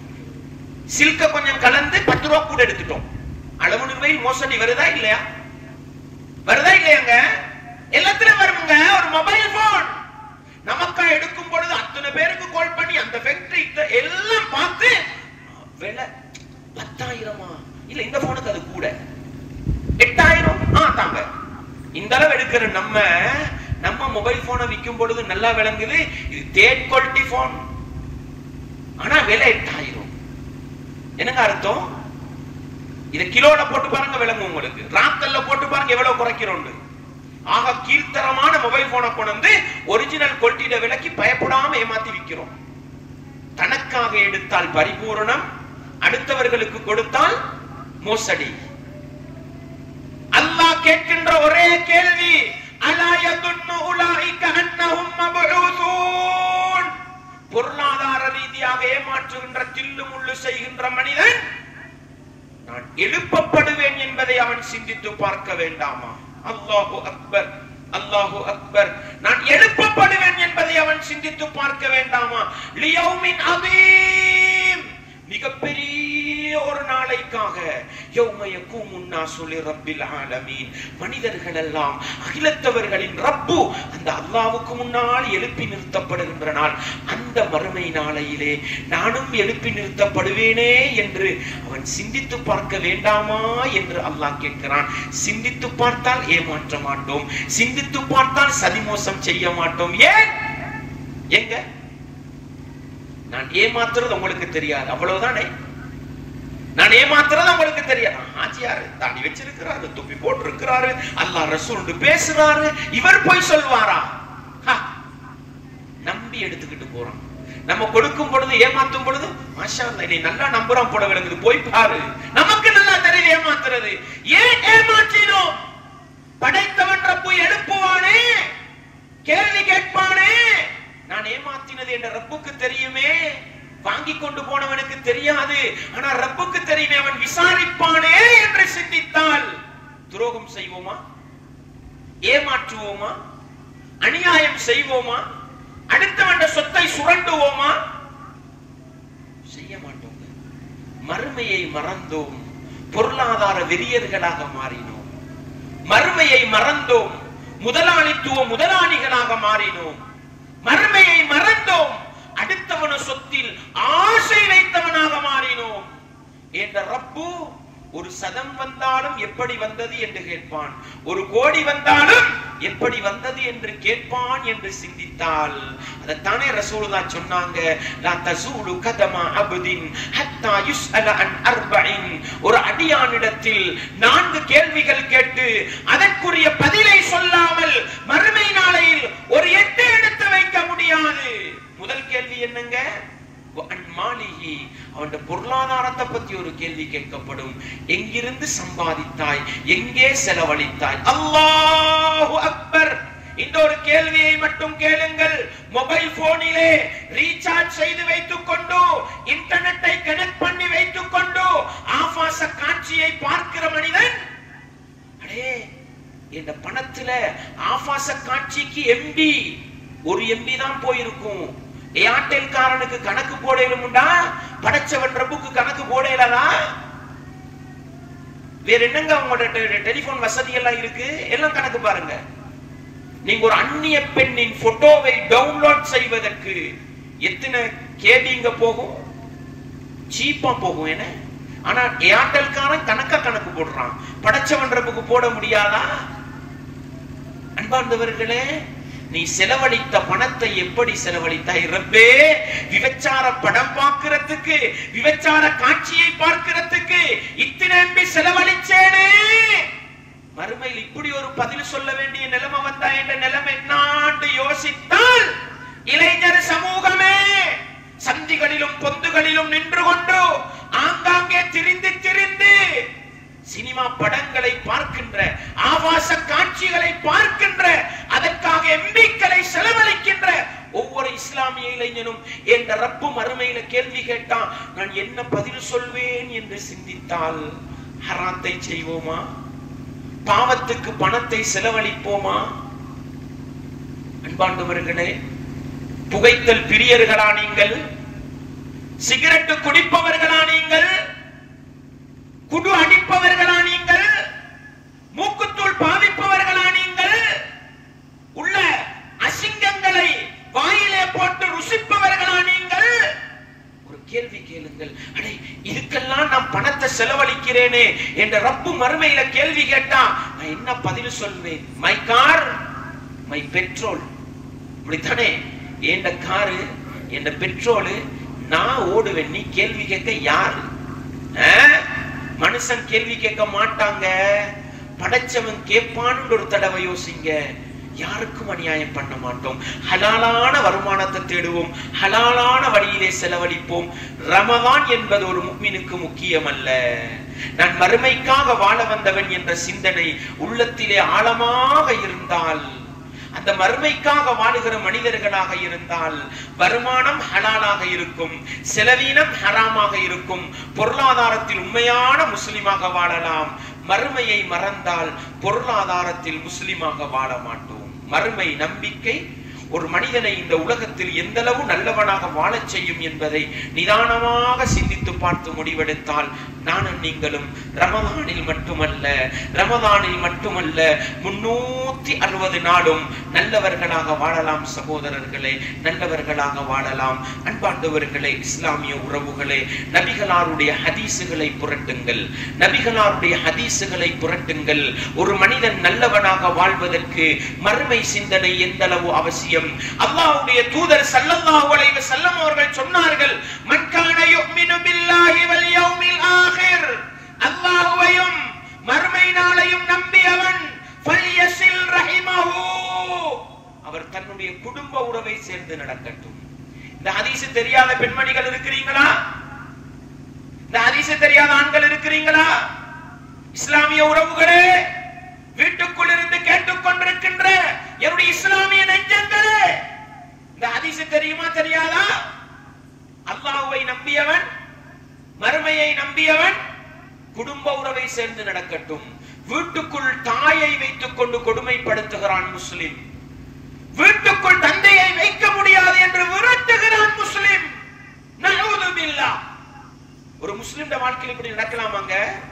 சில்க கொஞ்சம் கலந்து பத்து ரூபா கூட எடுத்துட்டோம் அளவு நிர்வையில் மோசடி வருதா இல்லையா வருதா இல்லையாங்க எல்லாத்துலயும் வருங்க ஒரு மொபைல் போன் நமக்கா எடுக்கும் பொழுது அத்தனை பேருக்கு கால் பண்ணி அந்த ஃபேக்டரி எல்லாம் பார்த்து விலை பத்தாயிரமா இல்ல இந்த போனுக்கு அது கூட எட்டாயிரம் ஆ தாங்க இந்த அளவு எடுக்கிற நம்ம நம்ம மொபைல் போனை விற்கும் பொழுது நல்லா விளங்குது இது தேர்ட் குவாலிட்டி போன் ஆனா விலை எட்டாயிரம் என்னங்க அர்த்தம் இத கிலோல போட்டு பாருங்க விளங்கும் உங்களுக்கு ராத்தல்ல போட்டு பாருங்க எவ்வளவு குறைக்கிறோம் ஆக கீழ்த்தரமான மொபைல் போனை கொண்டு வந்து ஒரிஜினல் கொல்ட்டிட விலைக்கு பயப்படாம ஏமாத்தி விக்கிறோம் தனக்காக எடுத்தால் பரிபூரணம் அடுத்தவர்களுக்கு கொடுத்தால் மோசடி அல்லாஹ் கேட்கின்ற ஒரே கேள்வி அலா யதுன்னு உலாயிக அன்னஹும் மபூதூன் பொருளாதார ரீதியாக ஏமாற்றுகின்ற தில்லு முள்ளு செய்கின்ற மனிதன் நான் எழுப்பப்படுவேன் என்பதை அவன் சிந்தித்து பார்க்க வேண்டாமா அல்லாஹு அக்பர் அல்லாஹு அக்பர் நான் எழுப்பப்படுவேன் என்பதை அவன் சிந்தித்து பார்க்க வேண்டாமா லியௌமின் அதீம் மிகப்பெரிய ஒரு நாளைக்காக யௌம யகூமு النَّاسُ لِرَبِّ الْعَالَمِينَ மனிதர்கள் எல்லாம் அகிலத்தவர்களின் ரப்பு அந்த அல்லாஹ்வுக்கு முன்னால் எழுப்பி நிறுத்தப்படுகின்ற நாள் அந்த மறுமை நாளையிலே நானும் எழுப்பி நிறுத்தப்படுவேனே என்று அவன் சிந்தித்து பார்க்க வேண்டாமா என்று அல்லாஹ் கேட்கிறான் சிந்தித்து பார்த்தால் ஏமாற்ற மாட்டோம் சிந்தித்து பார்த்தால் சதிமோசம் செய்ய மாட்டோம் ஏன் எங்க நான் ஏமாத்துறது உங்களுக்கு தெரியாது அவ்வளவுதானே நான் ஏமாத்துறது உங்களுக்கு தெரியாது ஆச்சியாரு தாடி வச்சிருக்கிறாரு துப்பி போட்டு இருக்கிறாரு அல்லாஹ் ரசூல் பேசுறாரு இவர் போய் சொல்வாரா ஹா, நம்பி எடுத்துக்கிட்டு போறான் நம்ம கொடுக்கும் பொழுது ஏமாத்தும் பொழுது மாஷா அல்லாஹ், என்னை நல்லா நம்புறான் போல விளங்குது போய் பாரு நமக்கு நல்லா தெரியுது ஏமாத்துறது ஏன் ஏமாற்றினோம் படைத்தவன் ரப்பு எழுப்புவானே கேள்வி கேட்பானே நான் ஏமாத்தினது என்ற ரப்புக்கு தெரியுமே வாங்கி கொண்டு போனவனுக்கு தெரியாது ஆனா ரப்புக்கு தெரியுமே அவன் விசாரிப்பானே என்று சிந்தித்தால் துரோகம் செய்வோமா ஏமாற்றுவோமா அநியாயம் செய்வோமா அடுத்தவன் சொத்தை சுரண்டுவோமா செய்ய மாட்டோம் மறுமையை மறந்தோம் பொருளாதார வெறியர்களாக மாறினோம் மறுமையை மறந்தோம் முதலாளித்துவ முதலாளிகளாக மாறினோம் மறுமையை மறந்தோம் அடுத்தவன சொத்தில் ஆசை வைத்தவனாக மாறினோம் என்ற ரப்பு ஒரு சதம் வந்தாலும் எப்படி வந்தது என்று கேட்பான் ஒரு கோடி வந்தாலும் எப்படி வந்தது என்று கேட்பான் என்று சிந்தித்தால் அதைத்தானே ரசூலுல்லா சொன்னாங்க லா தசூலு கதமா அபுதின் ஹத்தா யுஸ்அல அன் அர்பஇன் ஒரு அடியானிடத்தில் நான்கு கேள்விகள் கேட்டு அதற்குரிய பதிலை சொல்லாமல் மறுமை நாளையில் ஒரு எட்டு எடுத்து வைக்க முடியாது முதல் கேள்வி என்னங்க அன் மாலிகி அவன் பொருளாதாரத்தை பத்தி ஒரு கேள்வி கேட்கப்படும் எங்கிருந்து சம்பாதித்தாய் எங்கே செலவழித்தாய் அல்லாஹு அக்பர் இந்த ஒரு கேள்வியை மட்டும் கேளுங்கள் மொபைல் போனிலே ரீசார்ஜ் செய்து வைத்துக் கொண்டு இன்டர்நெட்டை கனெக்ட் பண்ணி வைத்துக் கொண்டு ஆபாச காட்சியை பார்க்கிற மனிதன் அடே இந்த பணத்துல ஆபாச காட்சிக்கு எம்பி ஒரு எம்பி தான் போயிருக்கும் ஏர்டெல் காரனுக்கு கணக்கு போடலும்டா படைச்சவன் ரப்புக்கு கணக்கு போடலதா வேற என்னங்க உங்களோட டெலிபோன் வசதி எல்லாம் இருக்கு எல்லாம் கணக்கு பாருங்க நீங்க ஒரு அந்நிய பெண்ணின் போட்டோவை டவுன்லோட் செய்வதற்கு எத்தனை கேபிங்க போகும் சீப்பா போகும் என்ன ஆனா ஏர்டெல் காரன் கணக்கா கணக்கு போடுறான் படைச்சவன் ரப்புக்கு போட முடியாதா அன்பார்ந்தவர்களே நீ செலவழித்த பணத்தை எப்படி செலவழித்தாய் ரப்பே விபச்சார படம் பார்க்கிறதுக்கு விபச்சார காட்சியை பார்க்கிறதுக்கு இத்தனை எம்பி செலவழிச்சேனே மறுமையில் இப்படி ஒரு பதில் சொல்ல வேண்டிய நிலைமை வந்தா என்ற நிலைமை என்னாண்டு யோசித்தால் இளைஞர் சமூகமே சந்திகளிலும் பொந்துகளிலும் நின்று கொண்டு ஆங்காங்கே திரிந்து திரிந்து சினிமா படங்களை பார்க்கின்ற ஆபாச காட்சிகளை பார்க்கின்ற அதற்காக எம்பிக்களை செலவழிக்கின்ற ஒவ்வொரு இஸ்லாமிய இளைஞனும் என்ற ரப்பு மறுமையில கேள்வி கேட்டான் நான் என்ன பதில் சொல்வேன் என்று சிந்தித்தால் ஹராத்தை செய்வோமா பாவத்துக்கு பணத்தை செலவழிப்போமா அன்பாண்டவர்களே புகைத்தல் பிரியர்களா நீங்கள் சிகரெட்டு குடிப்பவர்களா நீங்கள் குடு அடிப்பவர்களா நீங்கள் மூக்குத்தூள் பாவிப்பவர்களா நீங்கள் உள்ள அசிங்கங்களை வாயிலே போட்டு ருசிப்பவர்களா நீங்கள் ஒரு கேள்வி கேளுங்கள் அடே இதுக்கெல்லாம் நான் பணத்தை செலவழிக்கிறேனே என்ற ரப்பு மறுமையில கேள்வி கேட்டா நான் என்ன பதில் சொல்வேன் மை கார் மை பெட்ரோல் இப்படித்தானே என் காரு என் பெட்ரோலு நான் ஓடுவேன் நீ கேள்வி கேட்க யாரு ஆ? மனுஷன் கேள்வி கேட்க மாட்டாங்க படைச்சவன் கேட்பான்னு ஒரு தடவை யோசிங்க யாருக்கும் அநியாயம் பண்ண மாட்டோம் ஹலாலான வருமானத்தை தேடுவோம் ஹலாலான வழியிலே செலவழிப்போம் ரமதான் என்பது ஒரு முக்மினுக்கு முக்கியம் அல்ல நான் மறுமைக்காக வாழ வந்தவன் என்ற சிந்தனை உள்ளத்திலே ஆழமாக இருந்தால் அந்த மறுமைக்காக வாழுகிற மனிதர்களாக இருந்தால் வருமானம் ஹலாலாக இருக்கும் செலவீனம் ஹராமாக இருக்கும் பொருளாதாரத்தில் உண்மையான முஸ்லிமாக வாழலாம் மறுமையை மறந்தால் பொருளாதாரத்தில் முஸ்லிமாக வாழ மாட்டோம் மறுமை நம்பிக்கை ஒரு மனிதனை இந்த உலகத்தில் எந்த அளவு நல்லவனாக வாழச் செய்யும் என்பதை நிதானமாக சிந்தித்து பார்த்து முடிவெடுத்தால் நானும் நீங்களும் ரமதானில் மட்டுமல்ல ரமதானில் மட்டுமல்ல முன்னூத்தி அறுபது நாளும் நல்லவர்களாக வாழலாம் சகோதரர்களே நல்லவர்களாக வாழலாம் அன்பாண்டவர்களே இஸ்லாமிய உறவுகளே நபிகளாருடைய ஹதீசுகளை புரட்டுங்கள் நபிகளாருடைய ஹதீசுகளை புரட்டுங்கள் ஒரு மனிதன் நல்லவனாக வாழ்வதற்கு மறுமை சிந்தனை எந்த அளவு அவசியம் அல்லாஹ்வுடைய தூதர் ஸல்லல்லாஹு அலைஹி வஸல்லம் அவர்கள் சொன்னார்கள் மன் கான யுமினு பில்லாஹி வல் யௌமில் ஆகிர் அல்லாஹ்வையும் மறுமை நாளையும் நம்பியவன் ஃபல்யஸில் ரஹிமஹு அவர் தன்னுடைய குடும்ப உறவை சேர்ந்து நடக்கட்டும் இந்த ஹதீஸ் தெரியாத பெண்மணிகள் இருக்கிறீங்களா இந்த ஹதீஸ் தெரியாத ஆண்கள் இருக்கிறீங்களா இஸ்லாமிய உறவுகளே வீட்டுக்குள் இருந்து கேட்டுக்கொண்டிருக்கின்ற என்னுடைய இஸ்லாமிய நெஞ்சங்களே இந்த ஹதீஸ் தெரியுமா தெரியாதா அல்லாஹ்வை நம்பியவன் மறுமையை நம்பியவன் குடும்ப உறவை சேர்ந்து நடக்கட்டும் வீட்டுக்குள் தாயை வைத்துக் கொண்டு கொடுமைப்படுத்துகிறான் முஸ்லிம் வீட்டுக்குள் தந்தையை வைக்க முடியாது என்று விரட்டுகிறான் முஸ்லிம் நஹூது பில்லாஹ். ஒரு முஸ்லிம் வாழ்க்கையில் இப்படி நடக்கலாமாங்க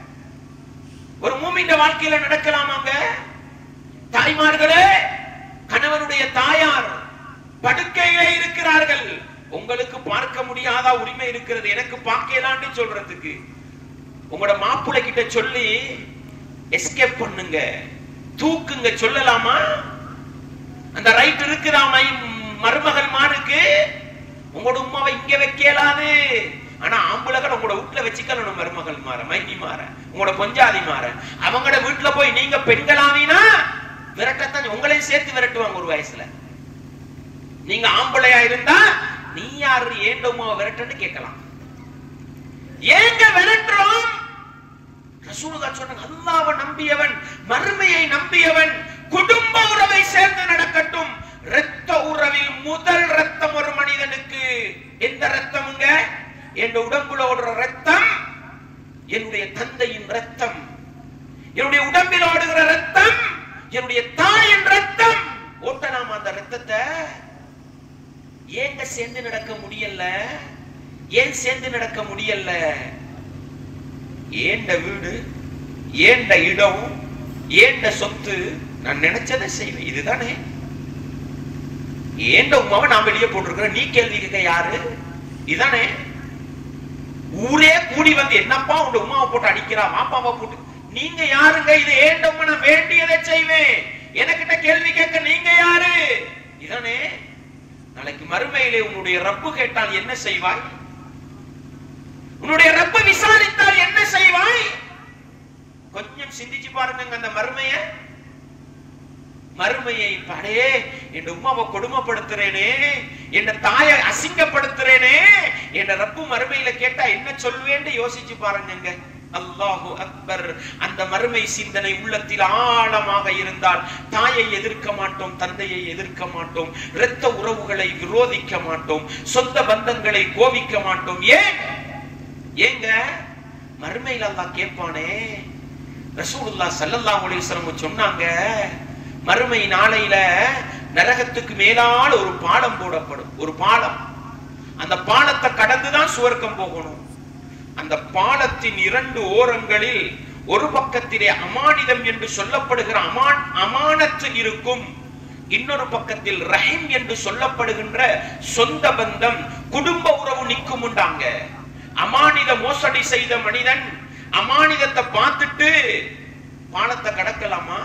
ஒரு மூமின் வாழ்க்கையில நடக்கலாமாங்க தாய்மார்களே கணவனுடைய தாயார் படுக்கையிலே இருக்கிறார்கள் உங்களுக்கு பார்க்க முடியாத உரிமை இருக்கிறது எனக்கு பார்க்கலான்னு சொல்றதுக்கு உங்களோட மாப்பிள்ளை கிட்ட சொல்லி எஸ்கேப் பண்ணுங்க தூக்குங்க சொல்லலாமா அந்த ரைட் இருக்குதாமா மருமகள் மாருக்கு உங்களோட உமாவை இங்க வைக்கலாது ஆனா ஆம்புலகள் உங்களோட வீட்டுல வச்சுக்கணும் மருமகள் மாற மைனி மாற உங்களோட பொஞ்சாதி மாற அவங்களோட வீட்டுல போய் நீங்க பெண்களாவினா விரட்டத்தான் உங்களையும் சேர்த்து விரட்டுவாங்க ஒரு வயசுல நீங்க ஆம்பளையா இருந்தா நீ யாரு ஏண்ட உமாவை விரட்டுன்னு கேட்கலாம் ஏங்க விரட்டுறோம் ரசூலுல்லா சொன்னாங்க அல்லாஹ்வை நம்பியவன் மறுமையை நம்பியவன் குடும்ப உறவை சேர்ந்து நடக்கட்டும் இரத்த உறவில் முதல் ரத்தம் ஒரு மனிதனுக்கு எந்த ரத்தமுங்க என் உடம்புல ஓடுற ரத்தம் என்னுடைய தந்தையின் ரத்தம் என்னுடைய உடம்பில் ஓடுகிற ரத்தம் என்னுடைய தாயின் ரத்தம் ஓட்டலாம் அந்த ரத்தத்தை ஏங்க சேர்ந்து நடக்க முடியல ஏன் சேர்ந்து நடக்க முடியல ஏண்ட வீடு ஏண்ட இடம் ஏண்ட சொத்து நான் நினைச்சதை செய்வேன் இதுதானே ஏண்ட உமாவை நான் வெளியே போட்டிருக்கிறேன் நீ கேள்வி கேட்க யாரு இதானே ஊரே கூடி வந்து என்னப்பா உங்க உமாவை போட்டு அடிக்கிறா மாப்பாவை போட்டு நீங்க யாருங்க இது ஏண்ட உமா நான் வேண்டியதை செய்வேன் எனக்கிட்ட கேள்வி கேட்க நீங்க யாரு இதானே நாளைக்கு மறுமையிலே உன்னுடைய ரப்பு கேட்டால் என்ன செய்வாய் உன்னுடைய ரப்பு விசாரித்தால் என்ன செய்வாய் கொஞ்சம் சிந்திச்சு பாருங்க அந்த மறுமைய மறுமையை படே என் உமாவை கொடுமைப்படுத்துறேனே என் தாயை அசிங்கப்படுத்துறேனே என் ரப்பு மறுமையில கேட்டா என்ன சொல்வேன்னு யோசிச்சு பாருங்க அல்லாஹு அக்பர் அந்த மறுமை சிந்தனை உள்ளத்தில் ஆழமாக இருந்தால் தாயை எதிர்க்க மாட்டோம் தந்தையை எதிர்க்க மாட்டோம் இரத்த உறவுகளை விரோதிக்க மாட்டோம் சொந்த பந்தங்களை கோபிக்க மாட்டோம் ஏன் ஏங்க மறுமையில் அல்லாஹ் கேட்பானே ரசூலுல்லா ஸல்லல்லாஹு அலைஹி வஸல்லம் சொன்னாங்க மறுமை நாளையில நரகத்துக்கு மேலால ஒரு பாலம் போடப்படும் ஒரு பாலம் அந்த பாலத்தை கடந்துதான் சுவர்க்கம் போகணும் அந்த பாலத்தின் இரண்டு ஓரங்களில் ஒரு பக்கத்திலே அமானிதம் என்று சொல்லப்படுகிற அமான் அமானத்து இருக்கும் இன்னொரு பக்கத்தில் ரஹீம் என்று சொல்லப்படுகின்ற சொந்த பந்தம் குடும்ப உறவு நிற்கும் உண்டாங்க அமானித மோசடி செய்த மனிதன் அமானிதத்தை பார்த்துட்டு பாலத்தை கடக்கலாமா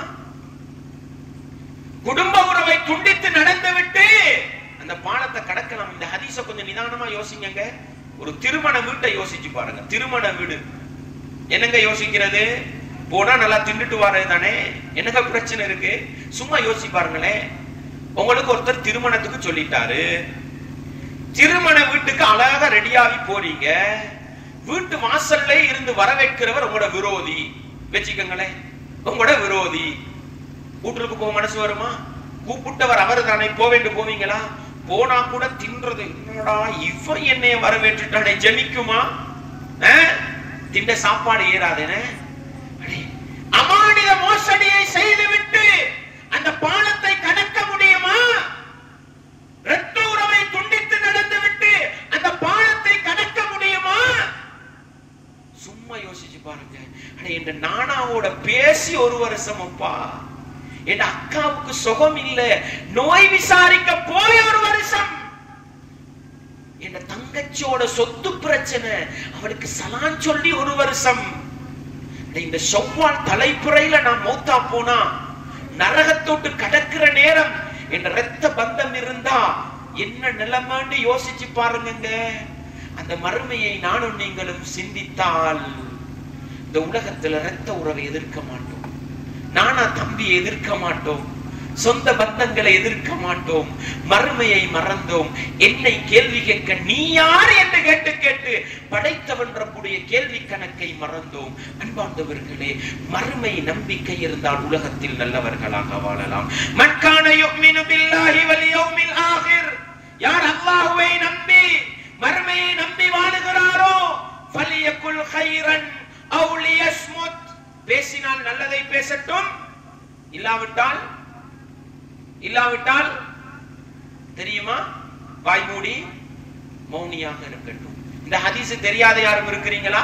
குடும்ப உறவை துண்டித்து நடந்து விட்டு அந்த பாலத்தை கடக்கலாம் இந்த ஹதீஸ கொஞ்சம் நிதானமா யோசிங்க ஒரு திருமண வீட்டை யோசிச்சு பாருங்க திருமண வீடு என்னங்க யோசிக்கிறது போனா நல்லா தின்னுட்டு வர்றது தானே என்னங்க பிரச்சனை இருக்கு சும்மா யோசிச்சு பாருங்களேன் உங்களுக்கு ஒருத்தர் திருமணத்துக்கு சொல்லிட்டாரு திருமண வீட்டுக்கு அழகா ரெடியாகி போறீங்க வீட்டு வாசல்ல இருந்து வரவேற்கிறவர் உங்களோட விரோதி வச்சுக்கோங்களேன் உங்களோட விரோதி வீட்டுக்கு போக மனசு வருமா கூப்பிட்டவர் அவர் தானே போவேண்டு போவீங்களா போனா கூட தின்றது என்னடா இவன் என்னைய வரவேற்றுட்டானே ஜனிக்குமா அஹ்? திண்ட சாப்பாடு ஏறாதேனே அடே, அமானித மோசடியை செய்துவிட்டு அந்த பாலத்தை கடக்க முடியுமா இரத்த உறவை துண்டித்து நடந்துவிட்டு அந்த பாலத்தை கடக்க முடியுமா சும்மா யோசிச்சு பாருங்க அட என் நானாவோட பேசி ஒரு வருஷம் அப்பா என் அக்காவுக்கு சுகம் இல்ல நோய் விசாரிக்க போய் ஒரு வருஷம் என் தங்கச்சியோட சொத்து பிரச்சனை அவளுக்கு சலான் சொல்லி ஒரு வருஷம் அட, இந்த செவ்வால் தலைப்புறையில நான் மௌத்தா போனா நரகத்தோட்டு கடக்கிற நேரம் என் ரத்த பந்தம் இருந்தா என்ன நிலைமைன்னு யோசிச்சு பாருங்க அந்த மறுமையை நானும் நீங்களும் சிந்தித்தால் இந்த உலகத்துல ரத்த உறவை எதிர்க்க மாட்டோம் நானா தம்பி எதிர்க்க மாட்டோம் சொந்த பந்தங்களை எதிர்க்க மாட்டோம் மறுமையை மறந்தோம் என்னை கேள்வி கேட்க நீ யார் என்று கேட்டு கேட்டு படைத்தவன் ரப்புடைய கேள்வி கணக்கை மறந்தோம் அன்பார்ந்தவர்களே மறுமை நம்பிக்கை இருந்தால் உலகத்தில் நல்லவர்களாக வாழலாம் மக்கான யுக்மினு பில்லாஹி வல் யௌமில் ஆகிர் யார் அல்லாஹ்வை நம்பி மறுமையை நம்பி வாழுகிறாரோ ஃபலியகுல் கைரன் அவு லியஸ்முத் பேசினால் நல்லதை பேசட்டும் இல்லாவிட்டால் இல்லாவிட்டால் தெரியுமா வாய் மூடி மௌனியாக இருக்கட்டும் இந்த ஹதீஸ் தெரியாத யாரும் இருக்கிறீங்களா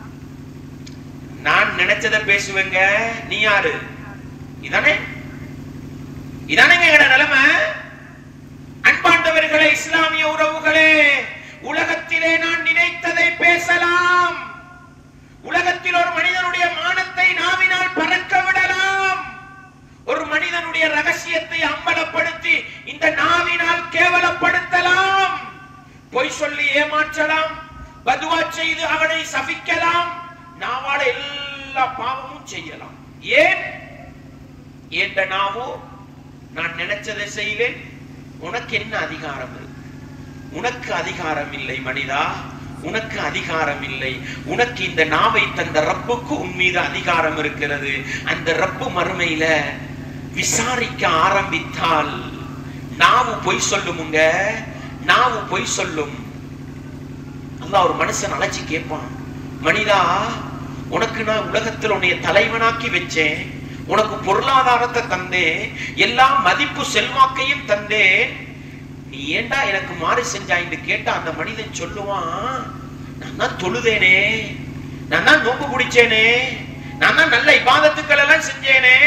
நான் நினைச்சதை பேசுவேங்க நீ யாரு இதானே இதானேங்க எங்கட நிலைமை அன்பாண்டவர்களே இஸ்லாமிய உறவுகளே உலகத்திலே நான் நினைத்ததை பேசலாம் உலகத்தில் ஒரு மனிதனுடைய மானத்தை நாவினால் பறக்க விடலாம் ஒரு மனிதனுடைய ரகசியத்தை அம்பலப்படுத்தி இந்த நாவினால் கேவலப்படுத்தலாம் பொய் சொல்லி ஏமாற்றலாம் பதுவா செய்து அவனை சபிக்கலாம் நாவால எல்லா பாவமும் செய்யலாம் ஏன் என்ற நாவோ நான் நினைச்சதை செய்வேன் உனக்கு என்ன அதிகாரம் இருக்கு உனக்கு அதிகாரம் இல்லை மனிதா உனக்கு அதிகாரம் இல்லை உனக்கு இந்த நாவை தந்த ரப்புக்கு உன் மீது அதிகாரம் இருக்கிறது அந்த ரப்பு மறுமையில விசாரிக்க ஆரம்பித்தால் நாவு பொய் சொல்லுமுங்க நாவு பொய் சொல்லும் அல்லாஹ் ஒரு மனுஷன் அழைச்சி கேட்பான் மனிதா உனக்கு நான் உலகத்தில் உன்னைய தலைவனாக்கி வச்சேன் உனக்கு பொருளாதாரத்தை தந்தேன் எல்லா மதிப்பு செல்வாக்கையும் தந்தேன் நீ ஏண்டா எனக்கு மாறு செஞ்சாயின்னு கேட்டா அந்த மனிதன் சொல்லுவான் நான் தான் தொழுதேனே நான் தான் நோம்பு பிடிச்சேனே நான் தான் நல்ல இபாதத்துக்கள் எல்லாம் செஞ்சேனே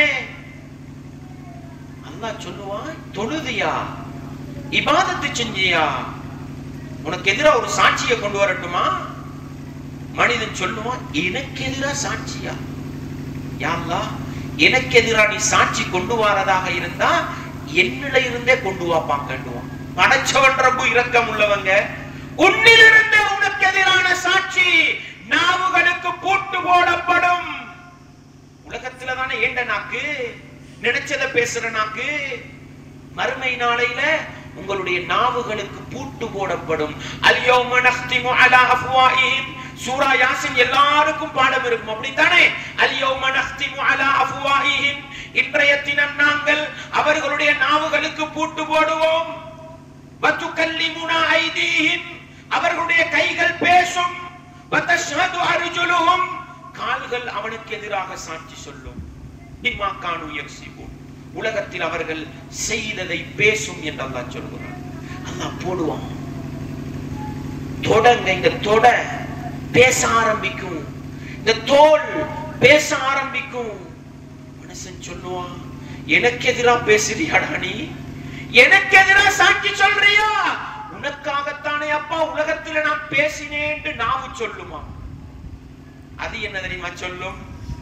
அல்லாஹ் சொல்லுவான் தொழுதியா இபாதத்து செஞ்சியா உனக்கு எதிரா ஒரு சாட்சியை கொண்டு வரட்டுமா மனிதன் சொல்லுவான் எனக்கு எதிரா சாட்சியா யா அல்லாஹ் எனக்கு எதிரா நீ சாட்சி கொண்டு வரதாக இருந்தா என்னில இருந்தே கொண்டு வாப்பாங்கண்டுவான் படைச்சவன் ரப்பு இரக்கம் உள்ளவங்க உன்னிலிருந்தே உனக்கு எதிரான சாட்சி நாவுகளுக்கு பூட்டு போடப்படும் உலகத்துல தானே ஏண்ட நாக்கு நினைச்சத பேசுற நாக்கு மறுமை நாளையில உங்களுடைய நாவுகளுக்கு பூட்டு போடப்படும் அல்யோம நஹ்திமு அலா அஃப்வாஹிம் சூரா யாசின் எல்லாருக்கும் பாடம் இருக்கும் அப்படித்தானே அல்யோம நஹ்திமு அலா அஃப்வாஹிம் இன்றைய தினம் நாங்கள் அவர்களுடைய நாவுகளுக்கு பூட்டு போடுவோம் வத்துக்கல்லிமுனா ஐதீஹிம் அவர்களுடைய கைகள் பேசும் வதஷ்ஹது அர்ஜுலுஹும் கால்கள் அவனுக்கு எதிராக சாட்சி சொல்லும் பிமா கானு யக்ஸிபூன் உலகத்தில் அவர்கள் செய்ததை பேசும் என்று அல்லாஹ் சொல்கிறான் அல்லாஹ் போடுவான் தொடங்க இந்த தொட பேச ஆரம்பிக்கும் இந்த தோல் பேச ஆரம்பிக்கும் மனுஷன் சொல்லுவான் எனக்கு எதிரா பேசுறியாடா நீ எனக்கு எதிரா சாட்சி சொல்றியா உனக்காகத்தானே அப்பா உலகத்துல நான் பேசினேன்னு நாவு சொல்லுமா அது என்ன தெரியுமா சொல்லும்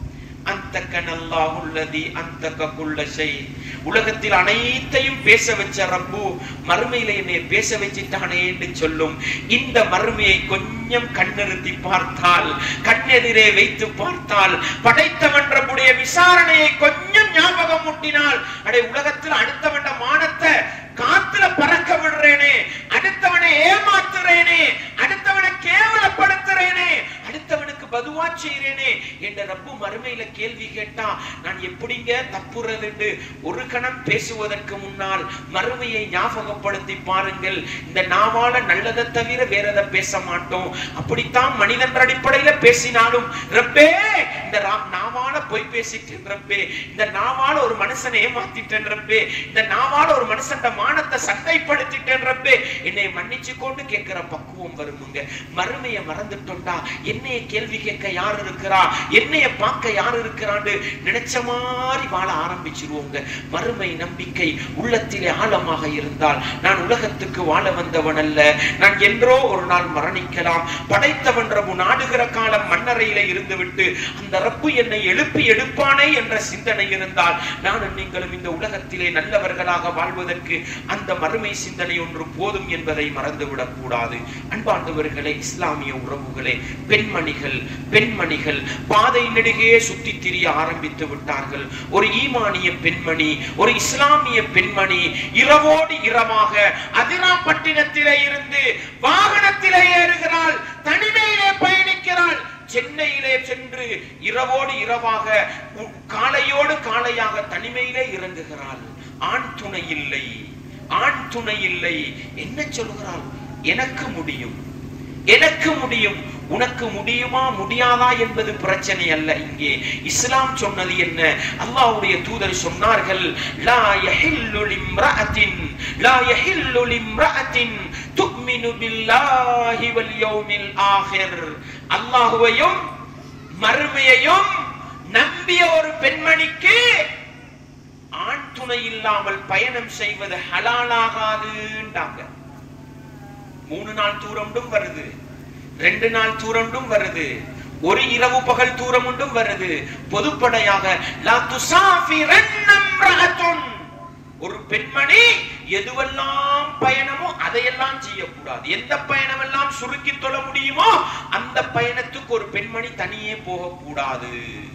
அந்தக்கன் அல்லாஹுல்லதி அந்தக்க குள்ள செய் உலகத்தில் அனைத்தையும் பேச வச்ச ரப்பு மறுமையில என்னை பேச வச்சிட்டானே என்று சொல்லும் இந்த மறுமையை கொஞ்சம் கண்ணிறுத்தி பார்த்தால் கண்ணெதிரே வைத்து பார்த்தால் படைத்தவன் ரப்புடைய விசாரணையை கொஞ்சம் ஞாபகம் முட்டினால் அடே உலகத்தில் அடுத்தவன் மானத்தை காத்துல பறக்க விடுறேனே அடுத்தவனை ஏமாத்துறேனே அடுத்தவனை கேவலப்படுத்துறேனே அடுத்தவனுக்கு பதுவா செய்கிறேனே என்ற ரப்பு மறுமையில கேள்வி கேட்டா நான் எப்படிங்க தப்புறதுண்டு ஒரு கணம் பேசுவதற்கு முன்னால் மறுமையை ஞாபகப்படுத்தி பாருங்கள் இந்த நாவால நல்லதை தவிர வேற எதை பேச மாட்டோம் அப்படித்தான் மனிதன் அடிப்படையில பேசினாலும் ரப்பே இந்த ரா- நாவால பொய் பேசிட்டேன் ரப்பே இந்த நாவால ஒரு மனுஷனை ஏமாத்திட்டேன் ரப்பே இந்த நாவால ஒரு மனுஷன் மானத்தை சண்டைப்படுத்திட்டேன் ரப்பே என்னை மன்னிச்சு கொண்டு கேட்கிற பக்குவம் வருமுங்க மறுமையை மறந்துட்டோம்டா என்னைய கேள்வி கேட்க யார் இருக்கிறா என்னைய பார்க்க யார் இருக்கிறான்னு நினைச்ச மாதிரி வாழ ஆரம்பிச்சிருவோங்க மறுமை நம்பிக்கை உள்ளத்திலே ஆழமாக இருந்தால் நான் உலகத்துக்கு வாழ வந்தவன் அல்ல நான் என்றோ ஒரு நாள் மரணிக்கலாம் படைத்தவன் ரப்பு நாடுகிற காலம் மண்ணறையில இருந்துவிட்டு அந்த ரப்பு என்னை எழுப்பி எடுப்பானே என்ற சிந்தனை இருந்தால் நானும் நீங்களும் இந்த உலகத்திலே நல்லவர்களாக வாழ்வதற்கு அந்த மறுமை சிந்தனை ஒன்று போதும் என்பதை மறந்துவிடக் கூடாது அன்பார்ந்தவர்களே இஸ்லாமிய உறவுகளே பெண்மணிகள் பெண்மணிகள் பாதை நெடுகே சுத்தி திரிய ஆரம்பித்து விட்டார்கள் ஒரு ஈமானிய பெண்மணி ஒரு இஸ்லாமிய பெண்மணி இரவோடு இரவாக அதிராப்பட்டினத்திலே இருந்து வாகனத்திலே ஏறுகிறாள் தனிமையிலே பயணிக்கிறாள் சென்னையிலே சென்று இரவோடு இரவாக உ- காலையோடு காலையாக தனிமையிலே இறங்குகிறாள் ஆண் துணை இல்லை ஆண் துணை இல்லை என்ன சொல்கிறாள் எனக்கு முடியும் எனக்கு முடியும் உனக்கு முடியுமா முடியாதா என்பது பிரச்சனை அல்ல இங்கே இஸ்லாம் சொன்னது என்ன அல்லாஹ்வுடைய தூதர் சொன்னார்கள் லா யஹில்லு லிம்ரஅத்தின் லா யஹில்லு லிம்ரஅத்தின் துக்மினு பில்லாஹி வல் யௌமில் ஆகிர் அல்லாஹ்வையும் மறுமையையும் நம்பிய ஒரு பெண்மணிக்கு ஆண் துணை இல்லாமல் பயணம் செய்வது ஹலாலாகாதுன்றாங்க மூணு நாள் தூரம்டும் வருது ரெண்டு நாள் தூரம்டும் வருது ஒரு இரவு பகல் தூரம் உண்டும் வருது பொதுப்படையாக லா துசாஃபிரன்ன இம்ரஅத்துன். ஒரு பெண்மணி எதுவெல்லாம் பயணமோ அதையெல்லாம் செய்யக்கூடாது எந்த பயணம் எல்லாம் சுருக்கி தொழ முடியுமோ அந்த பயணத்துக்கு ஒரு பெண்மணி தனியே போகக்கூடாது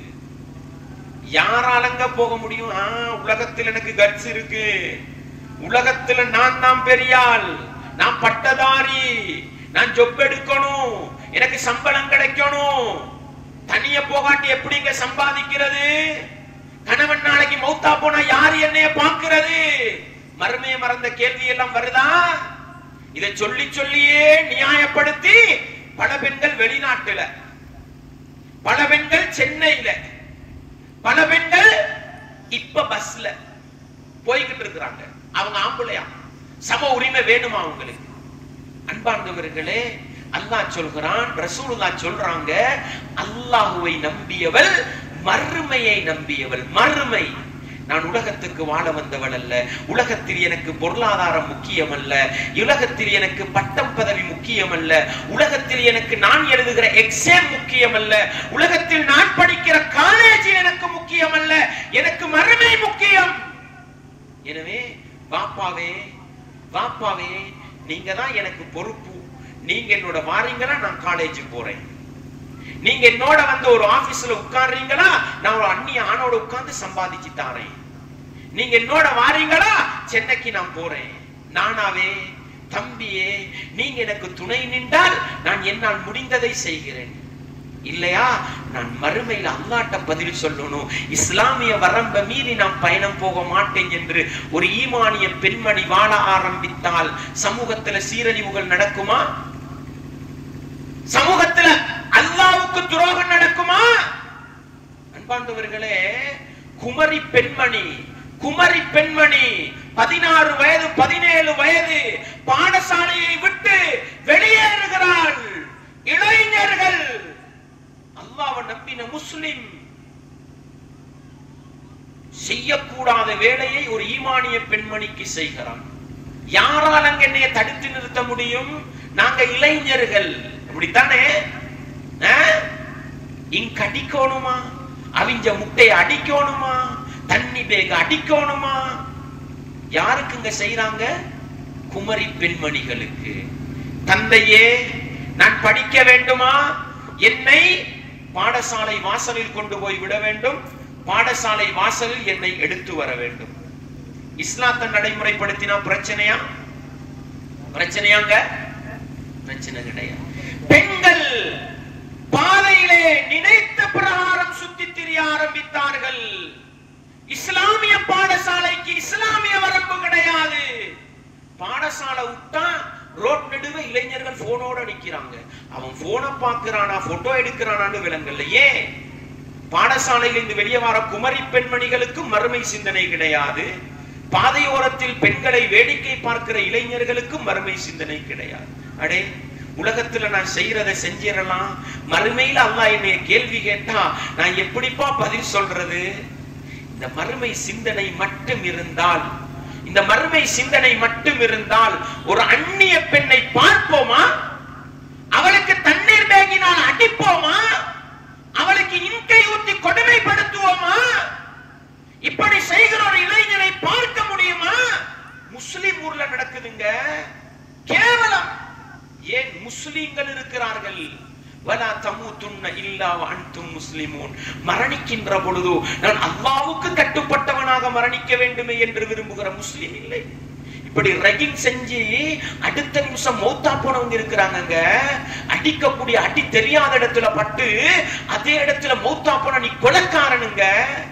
யாராலங்க போக முடியும் ஆ, உலகத்தில் எனக்கு கட்ஸ் இருக்கு உலகத்துல நான் தான் பெரியாள் நான் பட்டதாரி நான் ஜொப் எடுக்கணும் எனக்கு சம்பளம் கிடைக்கணும் தனிய போகாட்டி எப்படிங்க சம்பாதிக்கிறது கணவன் நாளைக்கு மௌத்தா போனா யாரு என்னைய பார்க்கிறது மறுமையை மறந்த கேள்வி எல்லாம் வருதா இதை சொல்லி சொல்லியே நியாயப்படுத்தி பல பெண்கள் வெளிநாட்டுல பல பெண்கள் சென்னையில பல பெண்கள் இப்ப பஸ்ல போய்கிட்டு இருக்கிறாங்க அவங்க ஆம்பளையா சம உரிமை வேணுமா அவங்களுக்கு அன்பார்ந்தவர்களே அல்லாஹ் சொல்கிறான் ரசூலுல்லாஹ் சொல்றாங்க அல்லாஹுவை நம்பியவள் மறுமையை நம்பியவள் மறுமை நான் உலகத்துக்கு வாழ வந்தவள் அல்ல உலகத்தில் எனக்கு பொருளாதாரம் முக்கியம் அல்ல உலகத்தில் எனக்கு பட்டம் பதவி முக்கியம் அல்ல உலகத்தில் எனக்கு நான் எழுதுகிற எக்ஸாம் முக்கியம் அல்ல உலகத்தில் நான் படிக்கிற காலேஜ் எனக்கு முக்கியம் அல்ல எனக்கு மறுமை முக்கியம் எனவே வாப்பாவே வாப்பாவே நீங்க தான் எனக்கு பொறுப்பு நீங்க என்னோட வாரீங்களா நான் காலேஜ் போறேன் நீங்க என்னோட வந்து ஒரு ஆபீஸ்ல உட்கார்றீங்களா நான் ஒரு அந்நிய ஆணோட உட்கார்ந்து சம்பாதிச்சு தாரேன் நீங்க என்னோட வாரீங்களா சென்னைக்கு நான் போறேன் நானாவே தம்பியே நீங்க எனக்கு துணை நின்றால் நான் என்னால் முடிந்ததை செய்கிறேன் இல்லையா நான் மறுமையில் அல்லாட்ட பதில் சொல்லணும் இஸ்லாமிய வரம்ப மீறி நான் பயணம் போக மாட்டேன் என்று ஒரு ஈமானிய பெண்மணி வாழ ஆரம்பித்தால் சமூகத்துல சீரழிவுகள் நடக்குமா சமூகத்துல அல்லாவுக்கு துரோகம் நடக்குமா அன்பாண்டவர்களே குமரி பெண்மணி குமரி பெண்மணி பதினாறு வயது பதினேழு வயது பாடசாலையை விட்டு வெளியேறுகிறாள் இளைஞர்கள் அல்லாவை நம்பின முஸ்லிம் செய்யக்கூடாத வேலையை ஒரு ஈமானிய பெண்மணிக்கு செய்கிறான் யாரால் அங்க என்னைய தடுத்து நிறுத்த முடியும் நாங்க இளைஞர்கள் அப்படித்தானே இங்க அடிக்கணுமா அவிஞ்ச முட்டையை அடிக்கணுமா தண்ணி பேக அடிக்கணுமா யாருக்கு இங்க செய்யறாங்க குமரி பெண்மணிகளுக்கு தந்தையே நான் படிக்க வேண்டுமா என்னை பாடசாலை வாசலில் கொண்டு போய் விட வேண்டும் பாடசாலை வாசலில் என்னை எடுத்து வர வேண்டும் இஸ்லாத்தை நடைமுறைப்படுத்தினா பிரச்சனையா பிரச்சனையாங்க பிரச்சனை கிடையாது பெண்கள் பாதையிலே நினைத்த பிரகாரம் சுத்தி திரிய ஆரம்பித்தார்கள் இஸ்லாமிய பாடசாலைக்கு இஸ்லாமிய வரம்பு கிடையாது பாடசாலை விட்டா ரோட் நடுவே இளைஞர்கள் போனோட நிக்கிறாங்க அவன் போனை பாக்குறானா போட்டோ எடுக்கிறானான்னு விலங்கல்ல ஏன் பாடசாலையில் இருந்து வெளியே வர குமரி பெண்மணிகளுக்கு மறுமை சிந்தனை கிடையாது பாதையோரத்தில் பெண்களை வேடிக்கை பார்க்கிற இளைஞர்களுக்கு மறுமை சிந்தனை கிடையாது அடே உலகத்துல நான் செய்யறதை செஞ்சிடலாம் மறுமையில அல்லாஹ் என்னைய கேள்வி கேட்டா நான் எப்படிப்பா பதில் சொல்றது இந்த மறுமை சிந்தனை மட்டும் இருந்தால் இந்த மறுமை சிந்தனை மட்டும் இருந்தால் ஒரு அந்நிய பெண்ணை பார்ப்போமா அவளுக்கு தண்ணீர் பேகினால் அடிப்போமா அவளுக்கு இன்கை ஊத்தி கொடுமைப்படுத்துவோமா இப்படி செய்கிற ஒரு இளைஞரை பார்க்க முடியுமா முஸ்லிம் ஊர்ல நடக்குதுங்க கேவலம் ஏன் முஸ்லிம்கள் இருக்கிறார்கள் வலா தமூத்துன்ன இல்லா அன்தும் முஸ்லிமூன் மரணிக்கின்ற பொழுது நான் அல்லாவுக்கு கட்டுப்பட்டவனாக மரணிக்க வேண்டுமே என்று விரும்புகிற முஸ்லிம் இல்லை இப்படி ரகிங் செஞ்சு அடுத்த நிமிஷம் மௌத்தா போனவங்க இருக்கிறாங்க அடிக்கக்கூடிய அடி தெரியாத இடத்துல பட்டு அதே இடத்துல மௌத்தா போன நீ கொலைக்காரனுங்க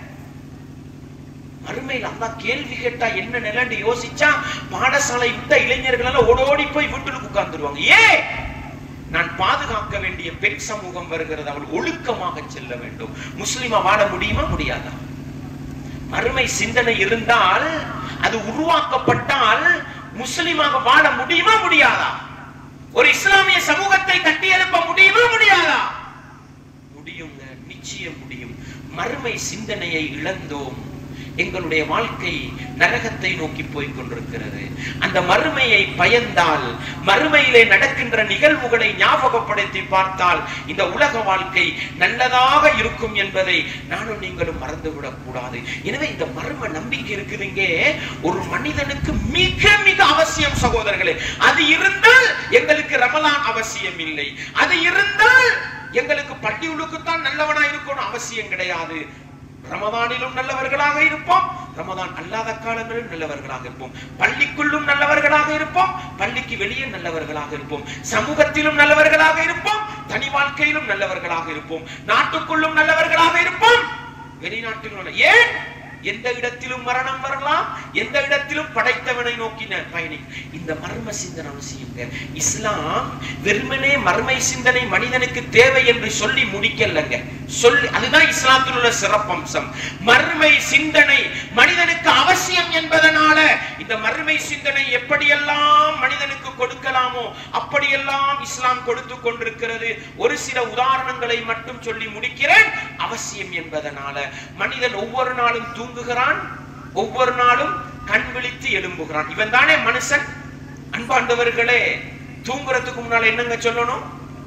மறுமையில் அம்மா கேள்வி கேட்டா என்ன நிலைன்னு யோசிச்சா பாடசாலை விட்ட இளைஞர்கள் எல்லாம் ஓடோடி போய் வீட்டுக்கு உட்கார்ந்துருவாங்க ஏன் நான் பாதுகாக்க வேண்டிய பெண் சமூகம் வருகிறது அவள் ஒழுக்கமாக செல்ல வேண்டும் முஸ்லிமா வாழ முடியுமா முடியாதா மறுமை சிந்தனை இருந்தால் அது உருவாக்கப்பட்டால் முஸ்லிமாக வாழ முடியுமா முடியாதா ஒரு இஸ்லாமிய சமூகத்தை கட்டியெழுப்ப முடியுமா முடியாதா முடியுங்க நிச்சயம் முடியும் மறுமை சிந்தனையை இழந்தோம் எங்களுடைய வாழ்க்கை நரகத்தை நோக்கி போய் கொண்டிருக்கிறது அந்த மறுமையை பயந்தால் மறுமையிலே நடக்கின்ற நிகழ்வுகளை ஞாபகப்படுத்தி பார்த்தால் இந்த உலக வாழ்க்கை நல்லதாக இருக்கும் என்பதை நானும் நீங்களும் மறந்துவிடக் கூடாது எனவே இந்த மர்ம நம்பிக்கை இருக்குதுங்க ஒரு மனிதனுக்கு மிக மிக அவசியம் சகோதரர்களே அது இருந்தால் எங்களுக்கு ரமலான் அவசியம் இல்லை அது இருந்தால் எங்களுக்கு பள்ளியுளுக்கு தான் நல்லவனா இருக்கணும் அவசியம் கிடையாது ரமதானிலும் நல்லவர்களாக இருப்போம் ரமதான் அல்லாத காலங்களிலும் நல்லவர்களாக இருப்போம் பள்ளிக்குள்ளும் நல்லவர்களாக இருப்போம் பள்ளிக்கு வெளியே நல்லவர்களாக இருப்போம் சமூகத்திலும் நல்லவர்களாக இருப்போம் தனி வாழ்க்கையிலும் நல்லவர்களாக இருப்போம் நாட்டுக்குள்ளும் நல்லவர்களாக இருப்போம் வெளிநாட்டிலும் நல்ல- ஏன் எந்த இடத்திலும் மரணம் வரலாம் எந்த இடத்திலும் படைத்தவனை நோக்கி ந- பயணி இந்த மர்ம சிந்தனை அவசியங்க இஸ்லாம் வெறுமனே மர்மை சிந்தனை மனிதனுக்கு தேவை என்று சொல்லி முடிக்கலங்க சொல்லி அதுதான் இஸ்லாத்தில் உள்ள சிறப்பம்சம் மர்மை சிந்தனை மனிதனுக்கு அவசியம் என்பதனால இந்த மர்மை சிந்தனை எப்படியெல்லாம் மனிதனுக்கு கொடுக்கலாமோ அப்படியெல்லாம் இஸ்லாம் கொடுத்து கொண்டிருக்கிறது ஒரு சில உதாரணங்களை மட்டும் சொல்லி முடிக்கிறேன் அவசியம் என்பதனால மனிதன் ஒவ்வொரு நாளும் தூங்குகிறான் ஒவ்வொரு நாளும் கண் விழித்து எழும்புகிறான் இவன் தானே மனுஷன் அன்பாண்டவர்களே தூங்குறதுக்கு முன்னால என்னங்க சொல்லணும்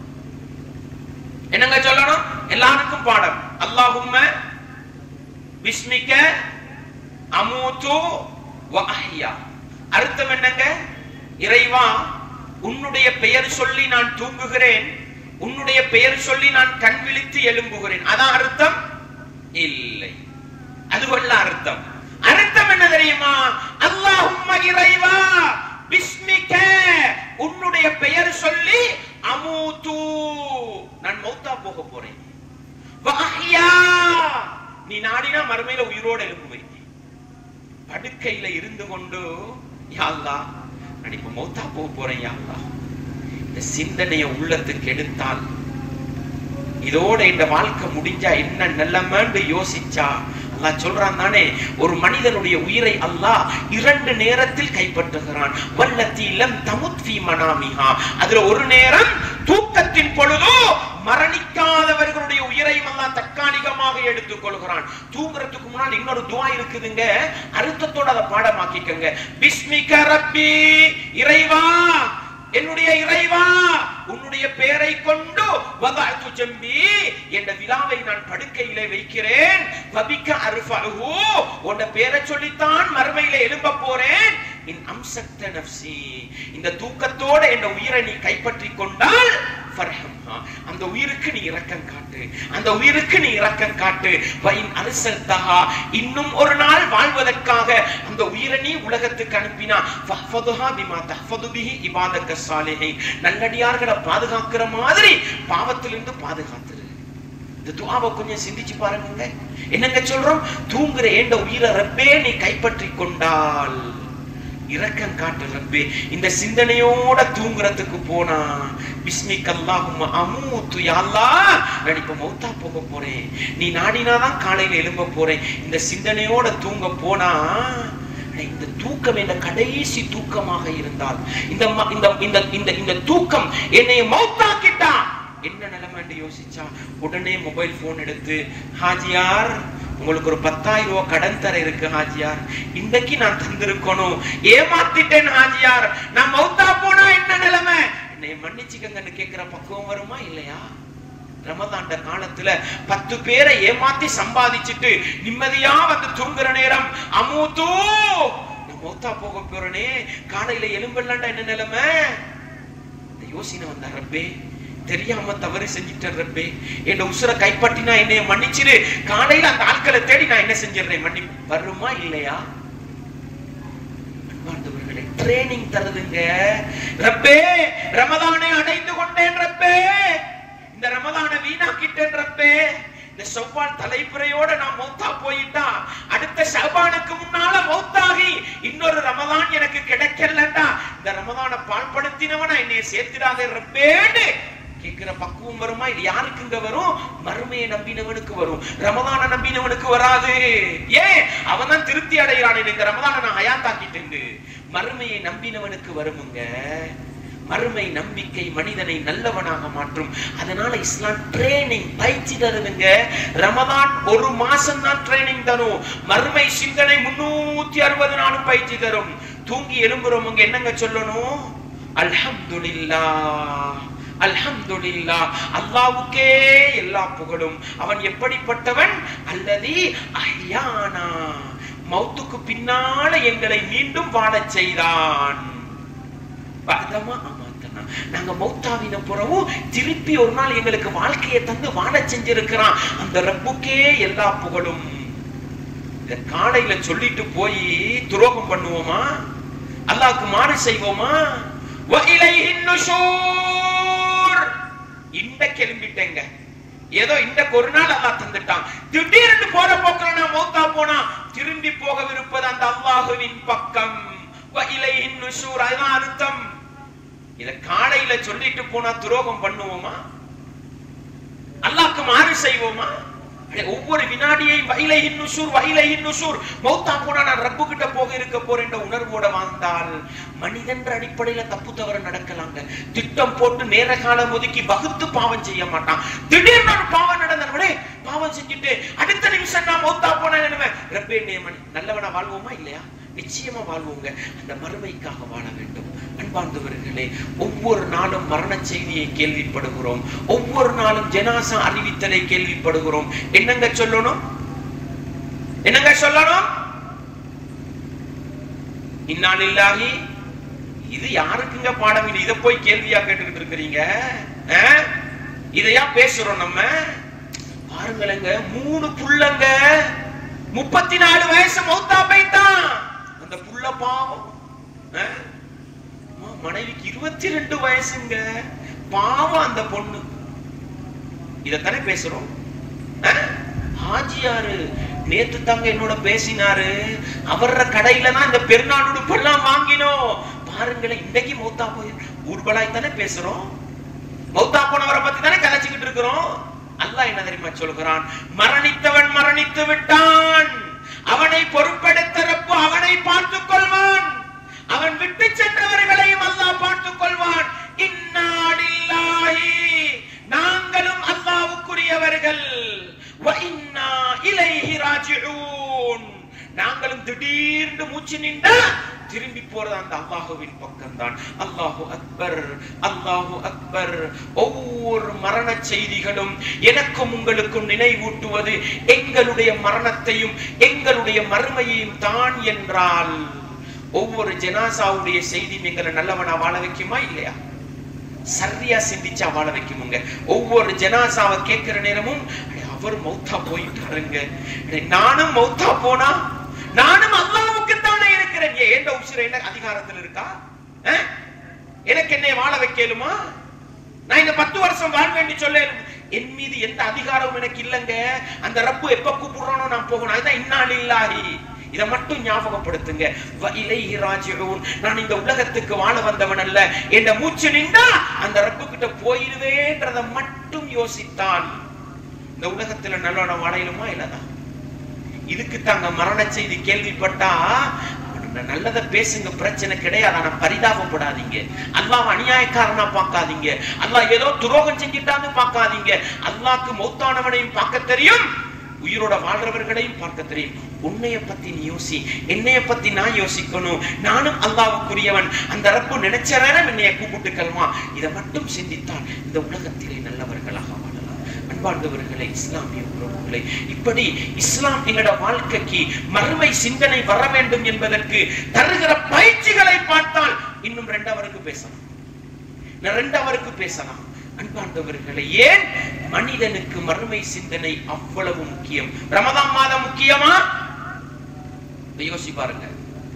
என்னங்க சொல்லணும் எல்லாருக்கும் பாடம் அல்லாஹும்ம பிஸ்மிக்க அமூத்து வ அஹ்யா அர்த்தம் என்னங்க இறைவா உன்னுடைய பெயர் சொல்லி நான் தூங்குகிறேன் உன்னுடைய பெயர் சொல்லி நான் கண் விழித்து எழும்புகிறேன் அதான் அர்த்தம் இல்லை அதுவல்ல அர்த்தம் அர்த்தம் என்ன தெரியுமா அல்லாஹும்ம இறைவா பிஸ்மிக உன்னுடைய பெயர் சொல்லி அமூது நான் மௌத்தா போக போறேன் வஹ்யா நீ நாடினா மறுமையில உயிரோட எழுப்புவேன் படுக்கையில இருந்து கொண்டு யா அல்லாஹ் நான் இப்ப மௌத்தா போக போறேன் யா அல்லாஹ் இந்த சிந்தனையை உள்ளத்துக்கு எடுத்தால் இதோட இந்த வாழ்க்கை முடிஞ்சா என்ன நிலைமைன்னு யோசிச்சா அல்லாஹ் சொல்றான் தானே ஒரு மனிதனுடைய உயிரை அல்லாஹ் இரண்டு நேரத்தில் கைப்பற்றுகிறான் வல்லத்தி லம் தமுத் ஃபீ மனாமிஹா அதுல ஒரு நேரம் தூக்கத்தின் பொழுதோ மரணிக்காதவர்களுடைய உயிரையும் அல்லாஹ் தற்காலிகமாக எடுத்துக் கொள்கிறான் தூங்குறதுக்கு முன்னால் இன்னொரு துவா இருக்குதுங்க அர்த்தத்தோட அதை பாடமாக்கிக்கங்க பிஸ்மிக ரப்பி இறைவா என்னுடைய இறைவா உன்னுடைய பெயரை கொண்டு வதாத்து ஜம்பி என்ற விழாவை நான் படுக்கையிலே வைக்கிறேன் வபிக்க அருஃபஹு உன்ன பேரை சொல்லித்தான் மறுமையில எழும்ப போறேன் இன் அம்சக்த நஃப்சி இந்த தூக்கத்தோட என் உயிரை நீ கைப்பற்றி கொண்டால் ஃபர்ஹம்ஹா அந்த உயிருக்கு நீ இரக்கம் காட்டு அந்த உயிருக்கு நீ இரக்கம் காட்டு வைன் அரிசல்தஹா இன்னும் ஒரு நாள் வாழ்வதற்காக அந்த உயிரை நீ உலகத்துக்கு அனுப்பினா ஃபஹ்ஃபதுஹா பிமா தஹ்ஃபது பிஹி இபாதக்க சாலிஹீன் நல்லடியார்களை பாதுகாக்கிற மாதிரி பாவத்திலிருந்து பாதுகாத்துரு இந்த துஆவை கொஞ்சம் சிந்திச்சு பாருங்க என்னங்க சொல்றோம் தூங்குற ஏண்ட உயிரை ரப்பே நீ கைப்பற்றி கொண்டால் இரக்கம் காட்டு ரப்பே இந்த சிந்தனையோட தூங்குறதுக்கு போனா பிஸ்மிக் அல்லாஹும்ம அமூத்து யா அல்லாஹ் நான் இப்ப மௌத்தா போக போறேன் நீ நாடினாதான் காலையில எழும்ப போறேன் இந்த சிந்தனையோட தூங்க போனா அட, இந்த தூக்கம் என்ற கடைசி தூக்கமாக இருந்தால் இந்த ம- இந்த இந்த இந்த இந்த தூக்கம் என்னை மௌத்தாக்கிட்டா என்ன நிலைமைன்னு யோசிச்சா உடனே மொபைல் போன் எடுத்து ஹாஜியார் உங்களுக்கு ஒரு பத்தாயிரம் ரூபாய் கடன் தர இருக்கு ஹாஜியார் இன்னைக்கு நான் தந்திருக்கணும் ஏமாத்திட்டேன் ஹாஜியார் நான் மௌத்தா போனா என்ன நிலைமை என்னை மன்னிச்சுக்கங்கன்னு கேட்கிற பக்குவம் வருமா இல்லையா ரமதாண்ட காலத்துல பத்து பேரை ஏமாத்தி சம்பாதிச்சுட்டு நிம்மதியா வந்து தூங்குற நேரம் அமூத்து நான் மௌத்தா போக போறனே காலையில எலும்பெல்லாண்டா என்ன நிலைமை இந்த யோசனை வந்த ரப்பே தெரியாம தவறு செஞ்சிட்டேன் ரப்பே என் உசுரை கைப்பற்றினா என்னைய மன்னிச்சிரு காலையில அந்த ஆட்களை தேடி நான் என்ன செஞ்சிடுறேன் மன்னி வருமா இல்லையா அன்பார்ந்தவர்களே ட்ரைனிங் தருதுங்க ரப்பே ரமதானை அடைந்து கொண்டேன் ரப்பே இந்த ரமதானை வீணாக்கிட்டேன் ரப்பே இந்த செவ்வால் தலைப்புறையோட நான் மௌத்தா போயிட்டா அடுத்த ஷபானுக்கு முன்னால மௌத்தாகி இன்னொரு ரமதான் எனக்கு கிடைக்கலண்டா இந்த ரமதானை பாழ்படுத்தினவனா என்னைய சேர்த்திடாதே ரப்பேன்னு கேட்கிற பக்குவம் வருமா இது யாருக்குங்க வரும் மறுமையை நம்பினவனுக்கு வரும் ரமதான நம்பினவனுக்கு வராது ஏன் அவன் தான் திருப்தி அடைகிறான் இந்த ரமதான நான் ஹயாத்தாக்கிட்டு மறுமையை நம்பினவனுக்கு வருமுங்க மறுமை நம்பிக்கை மனிதனை நல்லவனாக மாற்றும் அதனால இஸ்லாம் ட்ரைனிங் பயிற்சி தருதுங்க ரமதான் ஒரு மாசம் தான் ட்ரைனிங் தரும் மறுமை சிந்தனை முன்னூத்தி அறுபது நாளும் பயிற்சி தரும் தூங்கி எழும்புறவங்க என்னங்க சொல்லணும் அல்ஹம்துலில்லாஹ் அல்ஹம்துலில்லாஹ் அல்லாஹ்வுக்கே எல்லா புகழும் அவன் எப்படிப்பட்டவன் அல்லதி அஹ்யானா மௌத்துக்கு பின்னால எங்களை மீண்டும் வாழச் செய்தான் பதமா அமாத்தனா நாங்க மௌத்தாவின புறவும் திருப்பி ஒரு நாள் எங்களுக்கு வாழ்க்கையை தந்து வாழச் செஞ்சிருக்கிறான் அந்த ரப்புக்கே எல்லா புகழும் இத காலையில சொல்லிட்டு போய் துரோகம் பண்ணுவோமா அல்லாஹ்க்கு மாறு செய்வோமா வ இலைஹின் நுஷூர் இந்த கிளம்பிட்டேங்க ஏதோ இந்த ஒரு நாள் அல்லாஹ் தந்துட்டான் திடீர்னு போற போக்குல நான் மௌத்தா போனா திரும்பி போகவிருப்பது அந்த அல்லாஹுவின் பக்கம் வ இலைஹின் நுஷூர் அதுதான் அர்த்தம் இத காலையில சொல்லிட்டு போனா துரோகம் பண்ணுவோமா அல்லாஹ்க்கு மாறு செய்வோமா அடே, ஒவ்வொரு வினாடியையும் வயலையின் நுசூர் வயலையின் நுசூர் மௌத்தா போனா நான் ரப்பு கிட்ட போக இருக்க போறேன்ற உணர்வோட வாழ்ந்தால் மனிதன்ற அடிப்படையில தப்பு தவறு நடக்கலாங்க திட்டம் போட்டு நேர காலம் ஒதுக்கி வகுத்து பாவம் செய்ய மாட்டான் திடீர்னு ஒரு பாவம் நடந்தவனே பாவம் செஞ்சுட்டு அடுத்த நிமிஷம் நான் மௌத்தா போனா என்ன ரப்பே நேமன் நல்லவனா வாழ்வோமா இல்லையா நிச்சயமா வாழ்வோங்க அந்த மறுமைக்காக வாழ வேண்டும் அன்பார்ந்தவர்களே ஒவ்வொரு நாளும் மரண செய்தியை கேள்விப்படுகிறோம் ஒவ்வொரு நாளும் ஜனாசா அறிவித்தலை கேள்விப்படுகிறோம் என்னங்க சொல்லணும் என்னங்க சொல்லணும் இன்னாலில்லாஹி இது யாருக்குங்க பாடம் இது இதை போய் கேள்வியா கேட்டுக்கிட்டு இருக்கிறீங்க ஆ? இதையா பேசுறோம் நம்ம பாருங்களேங்க மூணு புள்ளங்க முப்பத்தி நாலு வயசு மௌத்தா போய்தான் அந்த புள்ள பாவம் ஆ? அம்மா, மனைவிக்கு இருபத்தி ரெண்டு வயசுங்க பாவம் அந்த பொண்ணு இதத்தானே பேசுறோம் ஆ? ஹாஜியாரு நேத்து தாங்க என்னோட பேசினாரு அவர கடையில தான் இந்த பெருநாள் உடுப்பெல்லாம் வாங்கினோம் பாருங்களேன் இன்னைக்கு மௌத்தா போய் ஊர்வலாய் தானே பேசுறோம் மௌத்தா போனவரை பத்தி தானே கதைச்சுக்கிட்டு இருக்கிறோம் அல்லாஹ் என்ன தெரியுமா சொல்கிறான் மரணித்தவன் மரணித்து விட்டான் அவனை பொறுப்பெடுத்த ரப்பு அவனை பார்த்துக் கொள்வான் அவன் விட்டு சென்றவர்களையும் அல்லாஹ் பார்த்துக் கொள்வான் இன்னா லில்லாஹி நாங்களும் அல்லாஹ்வுக்குரியவர்கள் வ இன்னா இலைஹி ராஜிஊன் நாங்களும் திடீர்னு மூச்சு நின்றா திரும்பி போறது அந்த அல்லாஹுவின் பக்கம் தான் அல்லாஹு அக்பர் அல்லாஹு அக்பர் ஒவ்வொரு மரண செய்திகளும் எனக்கும் உங்களுக்கும் நினைவூட்டுவது எங்களுடைய மரணத்தையும் எங்களுடைய மறுமையையும் தான் என்றால் ஒவ்வொரு ஜனாசாவுடைய செய்தியும் எங்களை நல்லவனா வாழ வைக்குமா இல்லையா சரியா சிந்திச்சா வாழ வைக்குமுங்க ஒவ்வொரு ஜனாசாவை கேட்கிற நேரமும் அடே, அவர் மௌத்தா போயிட்டாருங்க அடே, நானும் மௌத்தா போனா நானும் அல்லாவுக்கு தானே இருக்கிறேன் ஏன் ஏண்ட உசிர என்ன அதிகாரத்தில் இருக்கா அஹ்? எனக்கு என்னை வாழ வைக்கலுமா நான் இந்த பத்து வருஷம் வாழ்வேன்னு சொல்ல என் மீது எந்த அதிகாரமும் எனக்கு இல்லைங்க அந்த ரப்பு எப்ப கூப்பிடுறானோ நான் போகணும் அதுதான் இன்னால் இல்லாஹி இதை மட்டும் ஞாபகப்படுத்துங்க வ இலைஹி ராஜிஊன். நான் இந்த உலகத்துக்கு வாழ வந்தவன் அல்ல என்ற மூச்சு நின்றா அந்த ரப்பு கிட்ட போயிருவேன்றத மட்டும் யோசித்தான் இந்த உலகத்துல நல்லவன வாழையிலுமா இல்லதான் இதுக்கு தாங்க மரண செய்தி கேள்விப்பட்டா அவனுக்கு நல்லத பேசுங்க பிரச்சனை கிடையாது ஆனா பரிதாபப்படாதீங்க அல்லாஹ் அநியாயக்காரனா பார்க்காதீங்க அல்லாஹ் ஏதோ துரோகம் செஞ்சிட்டான்னு பார்க்காதீங்க அல்லாஹ்க்கு மௌத்தானவனையும் பார்க்க தெரியும் உயிரோட வாழ்றவர்களையும் பார்க்க தெரியும் உன்னைய பத்தி நீ யோசி என்னைய பத்தி நான் யோசிக்கணும் நானும் அல்லாவுக்குரியவன் அந்த ரப்பு நினைச்ச நேரம் என்னைய கூப்பிட்டுக்கல்மா இதை மட்டும் சிந்தித்தால் இந்த உலகத்திலே நல்லவர்களாக வாழலாம் அன்பார்ந்தவர்களே இஸ்லாமிய உறவுகளை இப்படி இஸ்லாம் எங்களோட வாழ்க்கைக்கு மறுமை சிந்தனை வர வேண்டும் என்பதற்கு தருகிற பயிற்சிகளை பார்த்தால் இன்னும் ரெண்டவருக்கு பேசலாம் நான் ரெண்டவருக்கு பேசலாம் அன்பார்ந்தவர்களே ஏன் மனிதனுக்கு மறுமை சிந்தனை அவ்வளவு முக்கியம் ரமதான் மாதம் முக்கியமா இப்ப யோசி பாருங்க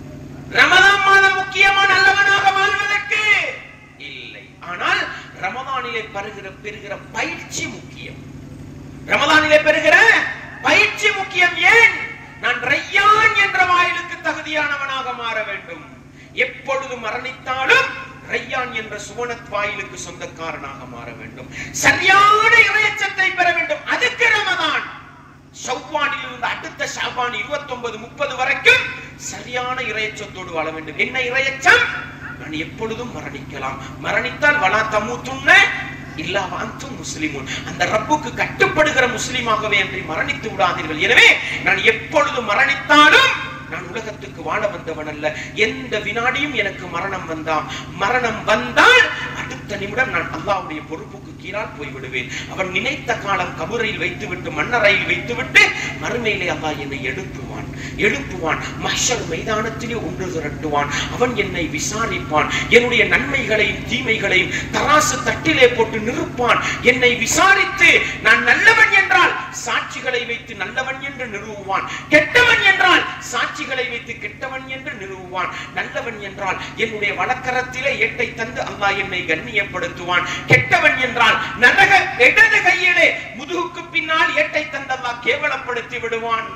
ரமதான் மாதம் முக்கியமா நல்லவனாக வாழ்வதற்கு இல்லை ஆனால் ரமதானிலே பெறுகிற பெறுகிற பயிற்சி முக்கியம் ரமதானிலே பெறுகிற பயிற்சி முக்கியம் ஏன் நான் ரையான் என்ற வாயிலுக்கு தகுதியானவனாக மாற வேண்டும் எப்பொழுது மரணித்தாலும் ரையான் என்ற சுவனத் வாயிலுக்கு சொந்தக்காரனாக மாற வேண்டும் சரியான இறையச்சத்தை பெற வேண்டும் அதுக்கு ரமதான் ஷவ்வானில் இருந்து அடுத்த ஷாபான் 29 முப்பது வரைக்கும் சரியான இறையச்சத்தோடு வாழ வேண்டும் என்ன இறையச்சம் நான் எப்பொழுதும் மரணிக்கலாம் மரணித்தால் வலா தமுத்துன்ன இல்லா வாந்தும் முஸ்லிமுன் அந்த ரப்புக்கு கட்டுப்படுகிற முஸ்லிமாகவே அன்றி மரணித்து விடாதீர்கள் எனவே நான் எப்பொழுது மரணித்தாலும் நான் உலகத்துக்கு வாழ வந்தவன் அல்ல எந்த வினாடியும் எனக்கு மரணம் வந்தாம் மரணம் வந்தால் அடுத்த நிமிடம் நான் அல்லாஹ்வுடைய பொறுப்புக்கு கீழால் போய்விடுவேன் அவன் நினைத்த காலம் கபுரையில் வைத்துவிட்டு மன்னரையில் வைத்துவிட்டு மறுமையிலே அல்லாஹ் என்னை எழுப்புவான் எழுப்புவான் மஹ்ஷர் மைதானத்திலே ஒன்று திரட்டுவான் அவன் என்னை விசாரிப்பான் என்னுடைய நன்மைகளையும் தீமைகளையும் தராசு தட்டிலே போட்டு நிறுப்பான் என்னை விசாரித்து நான் நல்லவன் என்றால் சாட்சிகளை வைத்து நல்லவன் என்று நிறுவுவான் கெட்டவன் என்றால் சாட்சிகளை வைத்து கெட்டவன் என்று நிறுவுவான் நல்லவன் என்றால் என்னுடைய வழக்கரத்திலே ஏட்டை தந்து அல்லாஹ் என்னை கண்ணியப்படுத்துவான் கெட்டவன் என்றால் நரக இடது கையிலே முதுகுக்கு பின்னால் ஏட்டை தந்து அல்லாஹ் கேவலப்படுத்தி விடுவான்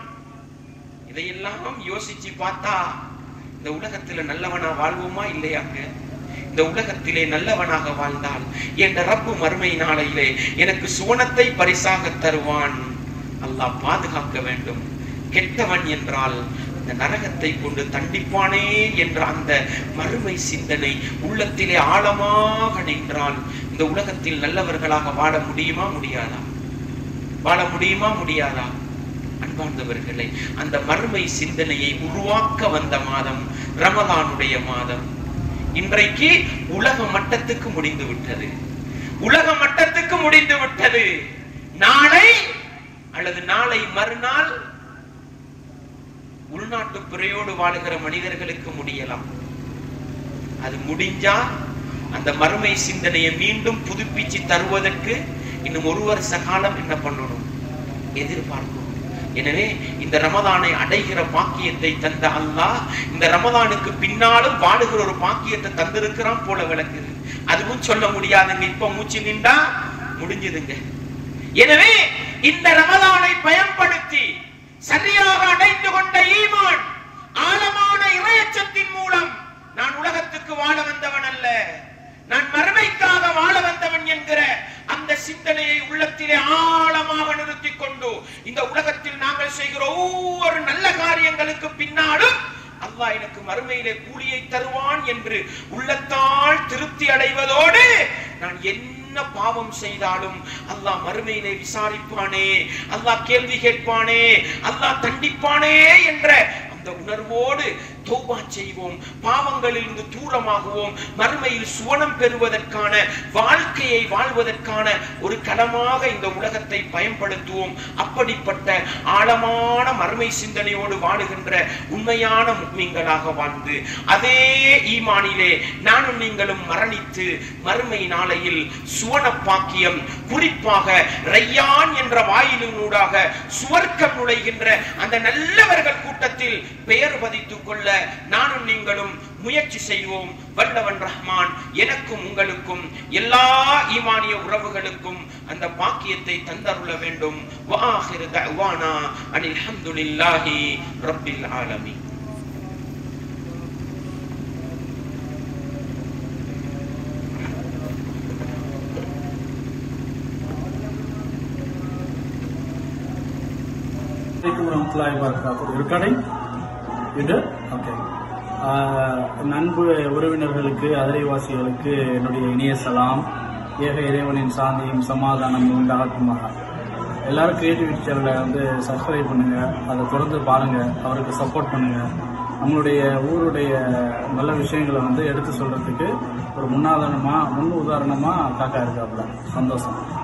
இதையெல்லாம் யோசிச்சு பார்த்தா இந்த உலகத்துல நல்லவனா வாழ்வோமா இல்லையாங்க இந்த உலகத்திலே நல்லவனாக வாழ்ந்தால் என் ரப்பு மறுமை நாளையிலே எனக்கு சுவனத்தை பரிசாக தருவான் அல்லாஹ் பாதுகாக்க வேண்டும் கெட்டவன் என்றால் இந்த நரகத்தை கொண்டு தண்டிப்பானே என்ற அந்த மறுமை சிந்தனை உள்ளத்திலே ஆழமாக நின்றால் இந்த உலகத்தில் நல்லவர்களாக வாழ முடியுமா முடியாதா வாழ முடியுமா முடியாதா அன்பார்ந்தவர்களே அந்த மறுமை சிந்தனையை உருவாக்க வந்த மாதம் ரமதானுடைய மாதம் இன்றைக்கு உலக மட்டத்துக்கு முடிந்து விட்டது உலக மட்டத்துக்கு முடிந்து விட்டது நாளை அல்லது நாளை மறுநாள் உள்நாட்டு பிறையோடு வாழுகிற மனிதர்களுக்கு முடியலாம் அது முடிஞ்சா அந்த மறுமை சிந்தனையை மீண்டும் புதுப்பிச்சு தருவதற்கு இன்னும் ஒரு வருஷ காலம் என்ன பண்ணணும் எதிர்பார்க்கணும் எனவே இந்த ரமதானை அடைகிற பாக்கியத்தை தந்த அல்லாஹ் இந்த ரமதானுக்கு பின்னாலும் வாழுகிற ஒரு பாக்கியத்தை தந்திருக்கிறான் போல விளக்குது அதுவும் சொல்ல முடியாதுங்க இப்ப மூச்சு நின்றா முடிஞ்சதுங்க எனவே இந்த ரமதானை பயன்படுத்தி சரியாக அடைந்து கொண்ட ஈமான் ஆழமான இறையச்சத்தின் மூலம் நான் உலகத்துக்கு வாழ வந்தவன் அல்ல நான் மறுமைக்காக வாழ வந்தவன் என்கிற அந்த சிந்தனையை உள்ளத்திலே ஆழமாக நிறுத்திக் கொண்டு இந்த உலகத்தில் நாங்கள் செய்கிற ஒவ்வொரு நல்ல காரியங்களுக்கு பின்னாலும் அல்லாஹ் எனக்கு மறுமையிலே கூலியை தருவான் என்று உள்ளத்தால் திருப்தி அடைவதோடு நான் என்ன பாவம் செய்தாலும் அல்லாஹ் மறுமையிலே விசாரிப்பானே அல்லாஹ் கேள்வி கேட்பானே அல்லாஹ் தண்டிப்பானே என்ற அந்த உணர்வோடு தௌபா செய்வோம் பாவங்களில் இருந்து தூரமாகுவோம் மறுமையில் சுவனம் பெறுவதற்கான வாழ்க்கையை வாழ்வதற்கான ஒரு களமாக இந்த உலகத்தை பயன்படுத்துவோம் அப்படிப்பட்ட ஆழமான மறுமை சிந்தனையோடு வாழுகின்ற உண்மையான முக்மீன்களாக வாழ்ந்து அதே ஈமானிலே நானும் நீங்களும் மரணித்து மறுமை நாளையில் சுவன பாக்கியம் குறிப்பாக ரையான் என்ற வாயிலினூடாக சுவர்க்கம் நுழைகின்ற அந்த நல்லவர்கள் கூட்டத்தில் பெயர் பதித்துக் கொள்ள நானும் நீங்களும் முயற்சி செய்வோம் வல்லவன் ரஹ்மான் எனக்கும் உங்களுக்கும் எல்லா ஈமானிய உறவுகளுக்கும் அந்த பாக்கியத்தை தந்தருள வேண்டும் வாஹிரு தஅவானா அனில் ஹம்துலில்லாஹி ரப்பில் ஆலமீன் அலைக்கும் வரமத்துல்லாஹி வரகாத்து recording இது ஓகே நண்பு உறவினர்களுக்கு அதிரைவாசிகளுக்கு என்னுடைய இனிய சலாம் ஏக இறைவனின் சாந்தியும் சமாதானமும் உண்டாகட்டுமாக எல்லாரும் கிரியேட்டிவிட்டி சேனலை வந்து சப்ஸ்கிரைப் பண்ணுங்க அதை தொடர்ந்து பாருங்க அவருக்கு சப்போர்ட் பண்ணுங்க நம்மளுடைய ஊருடைய நல்ல விஷயங்களை வந்து எடுத்து சொல்றதுக்கு ஒரு முன்னாதாரணமா முன் உதாரணமா காக்கா இருக்காப்புல சந்தோஷம்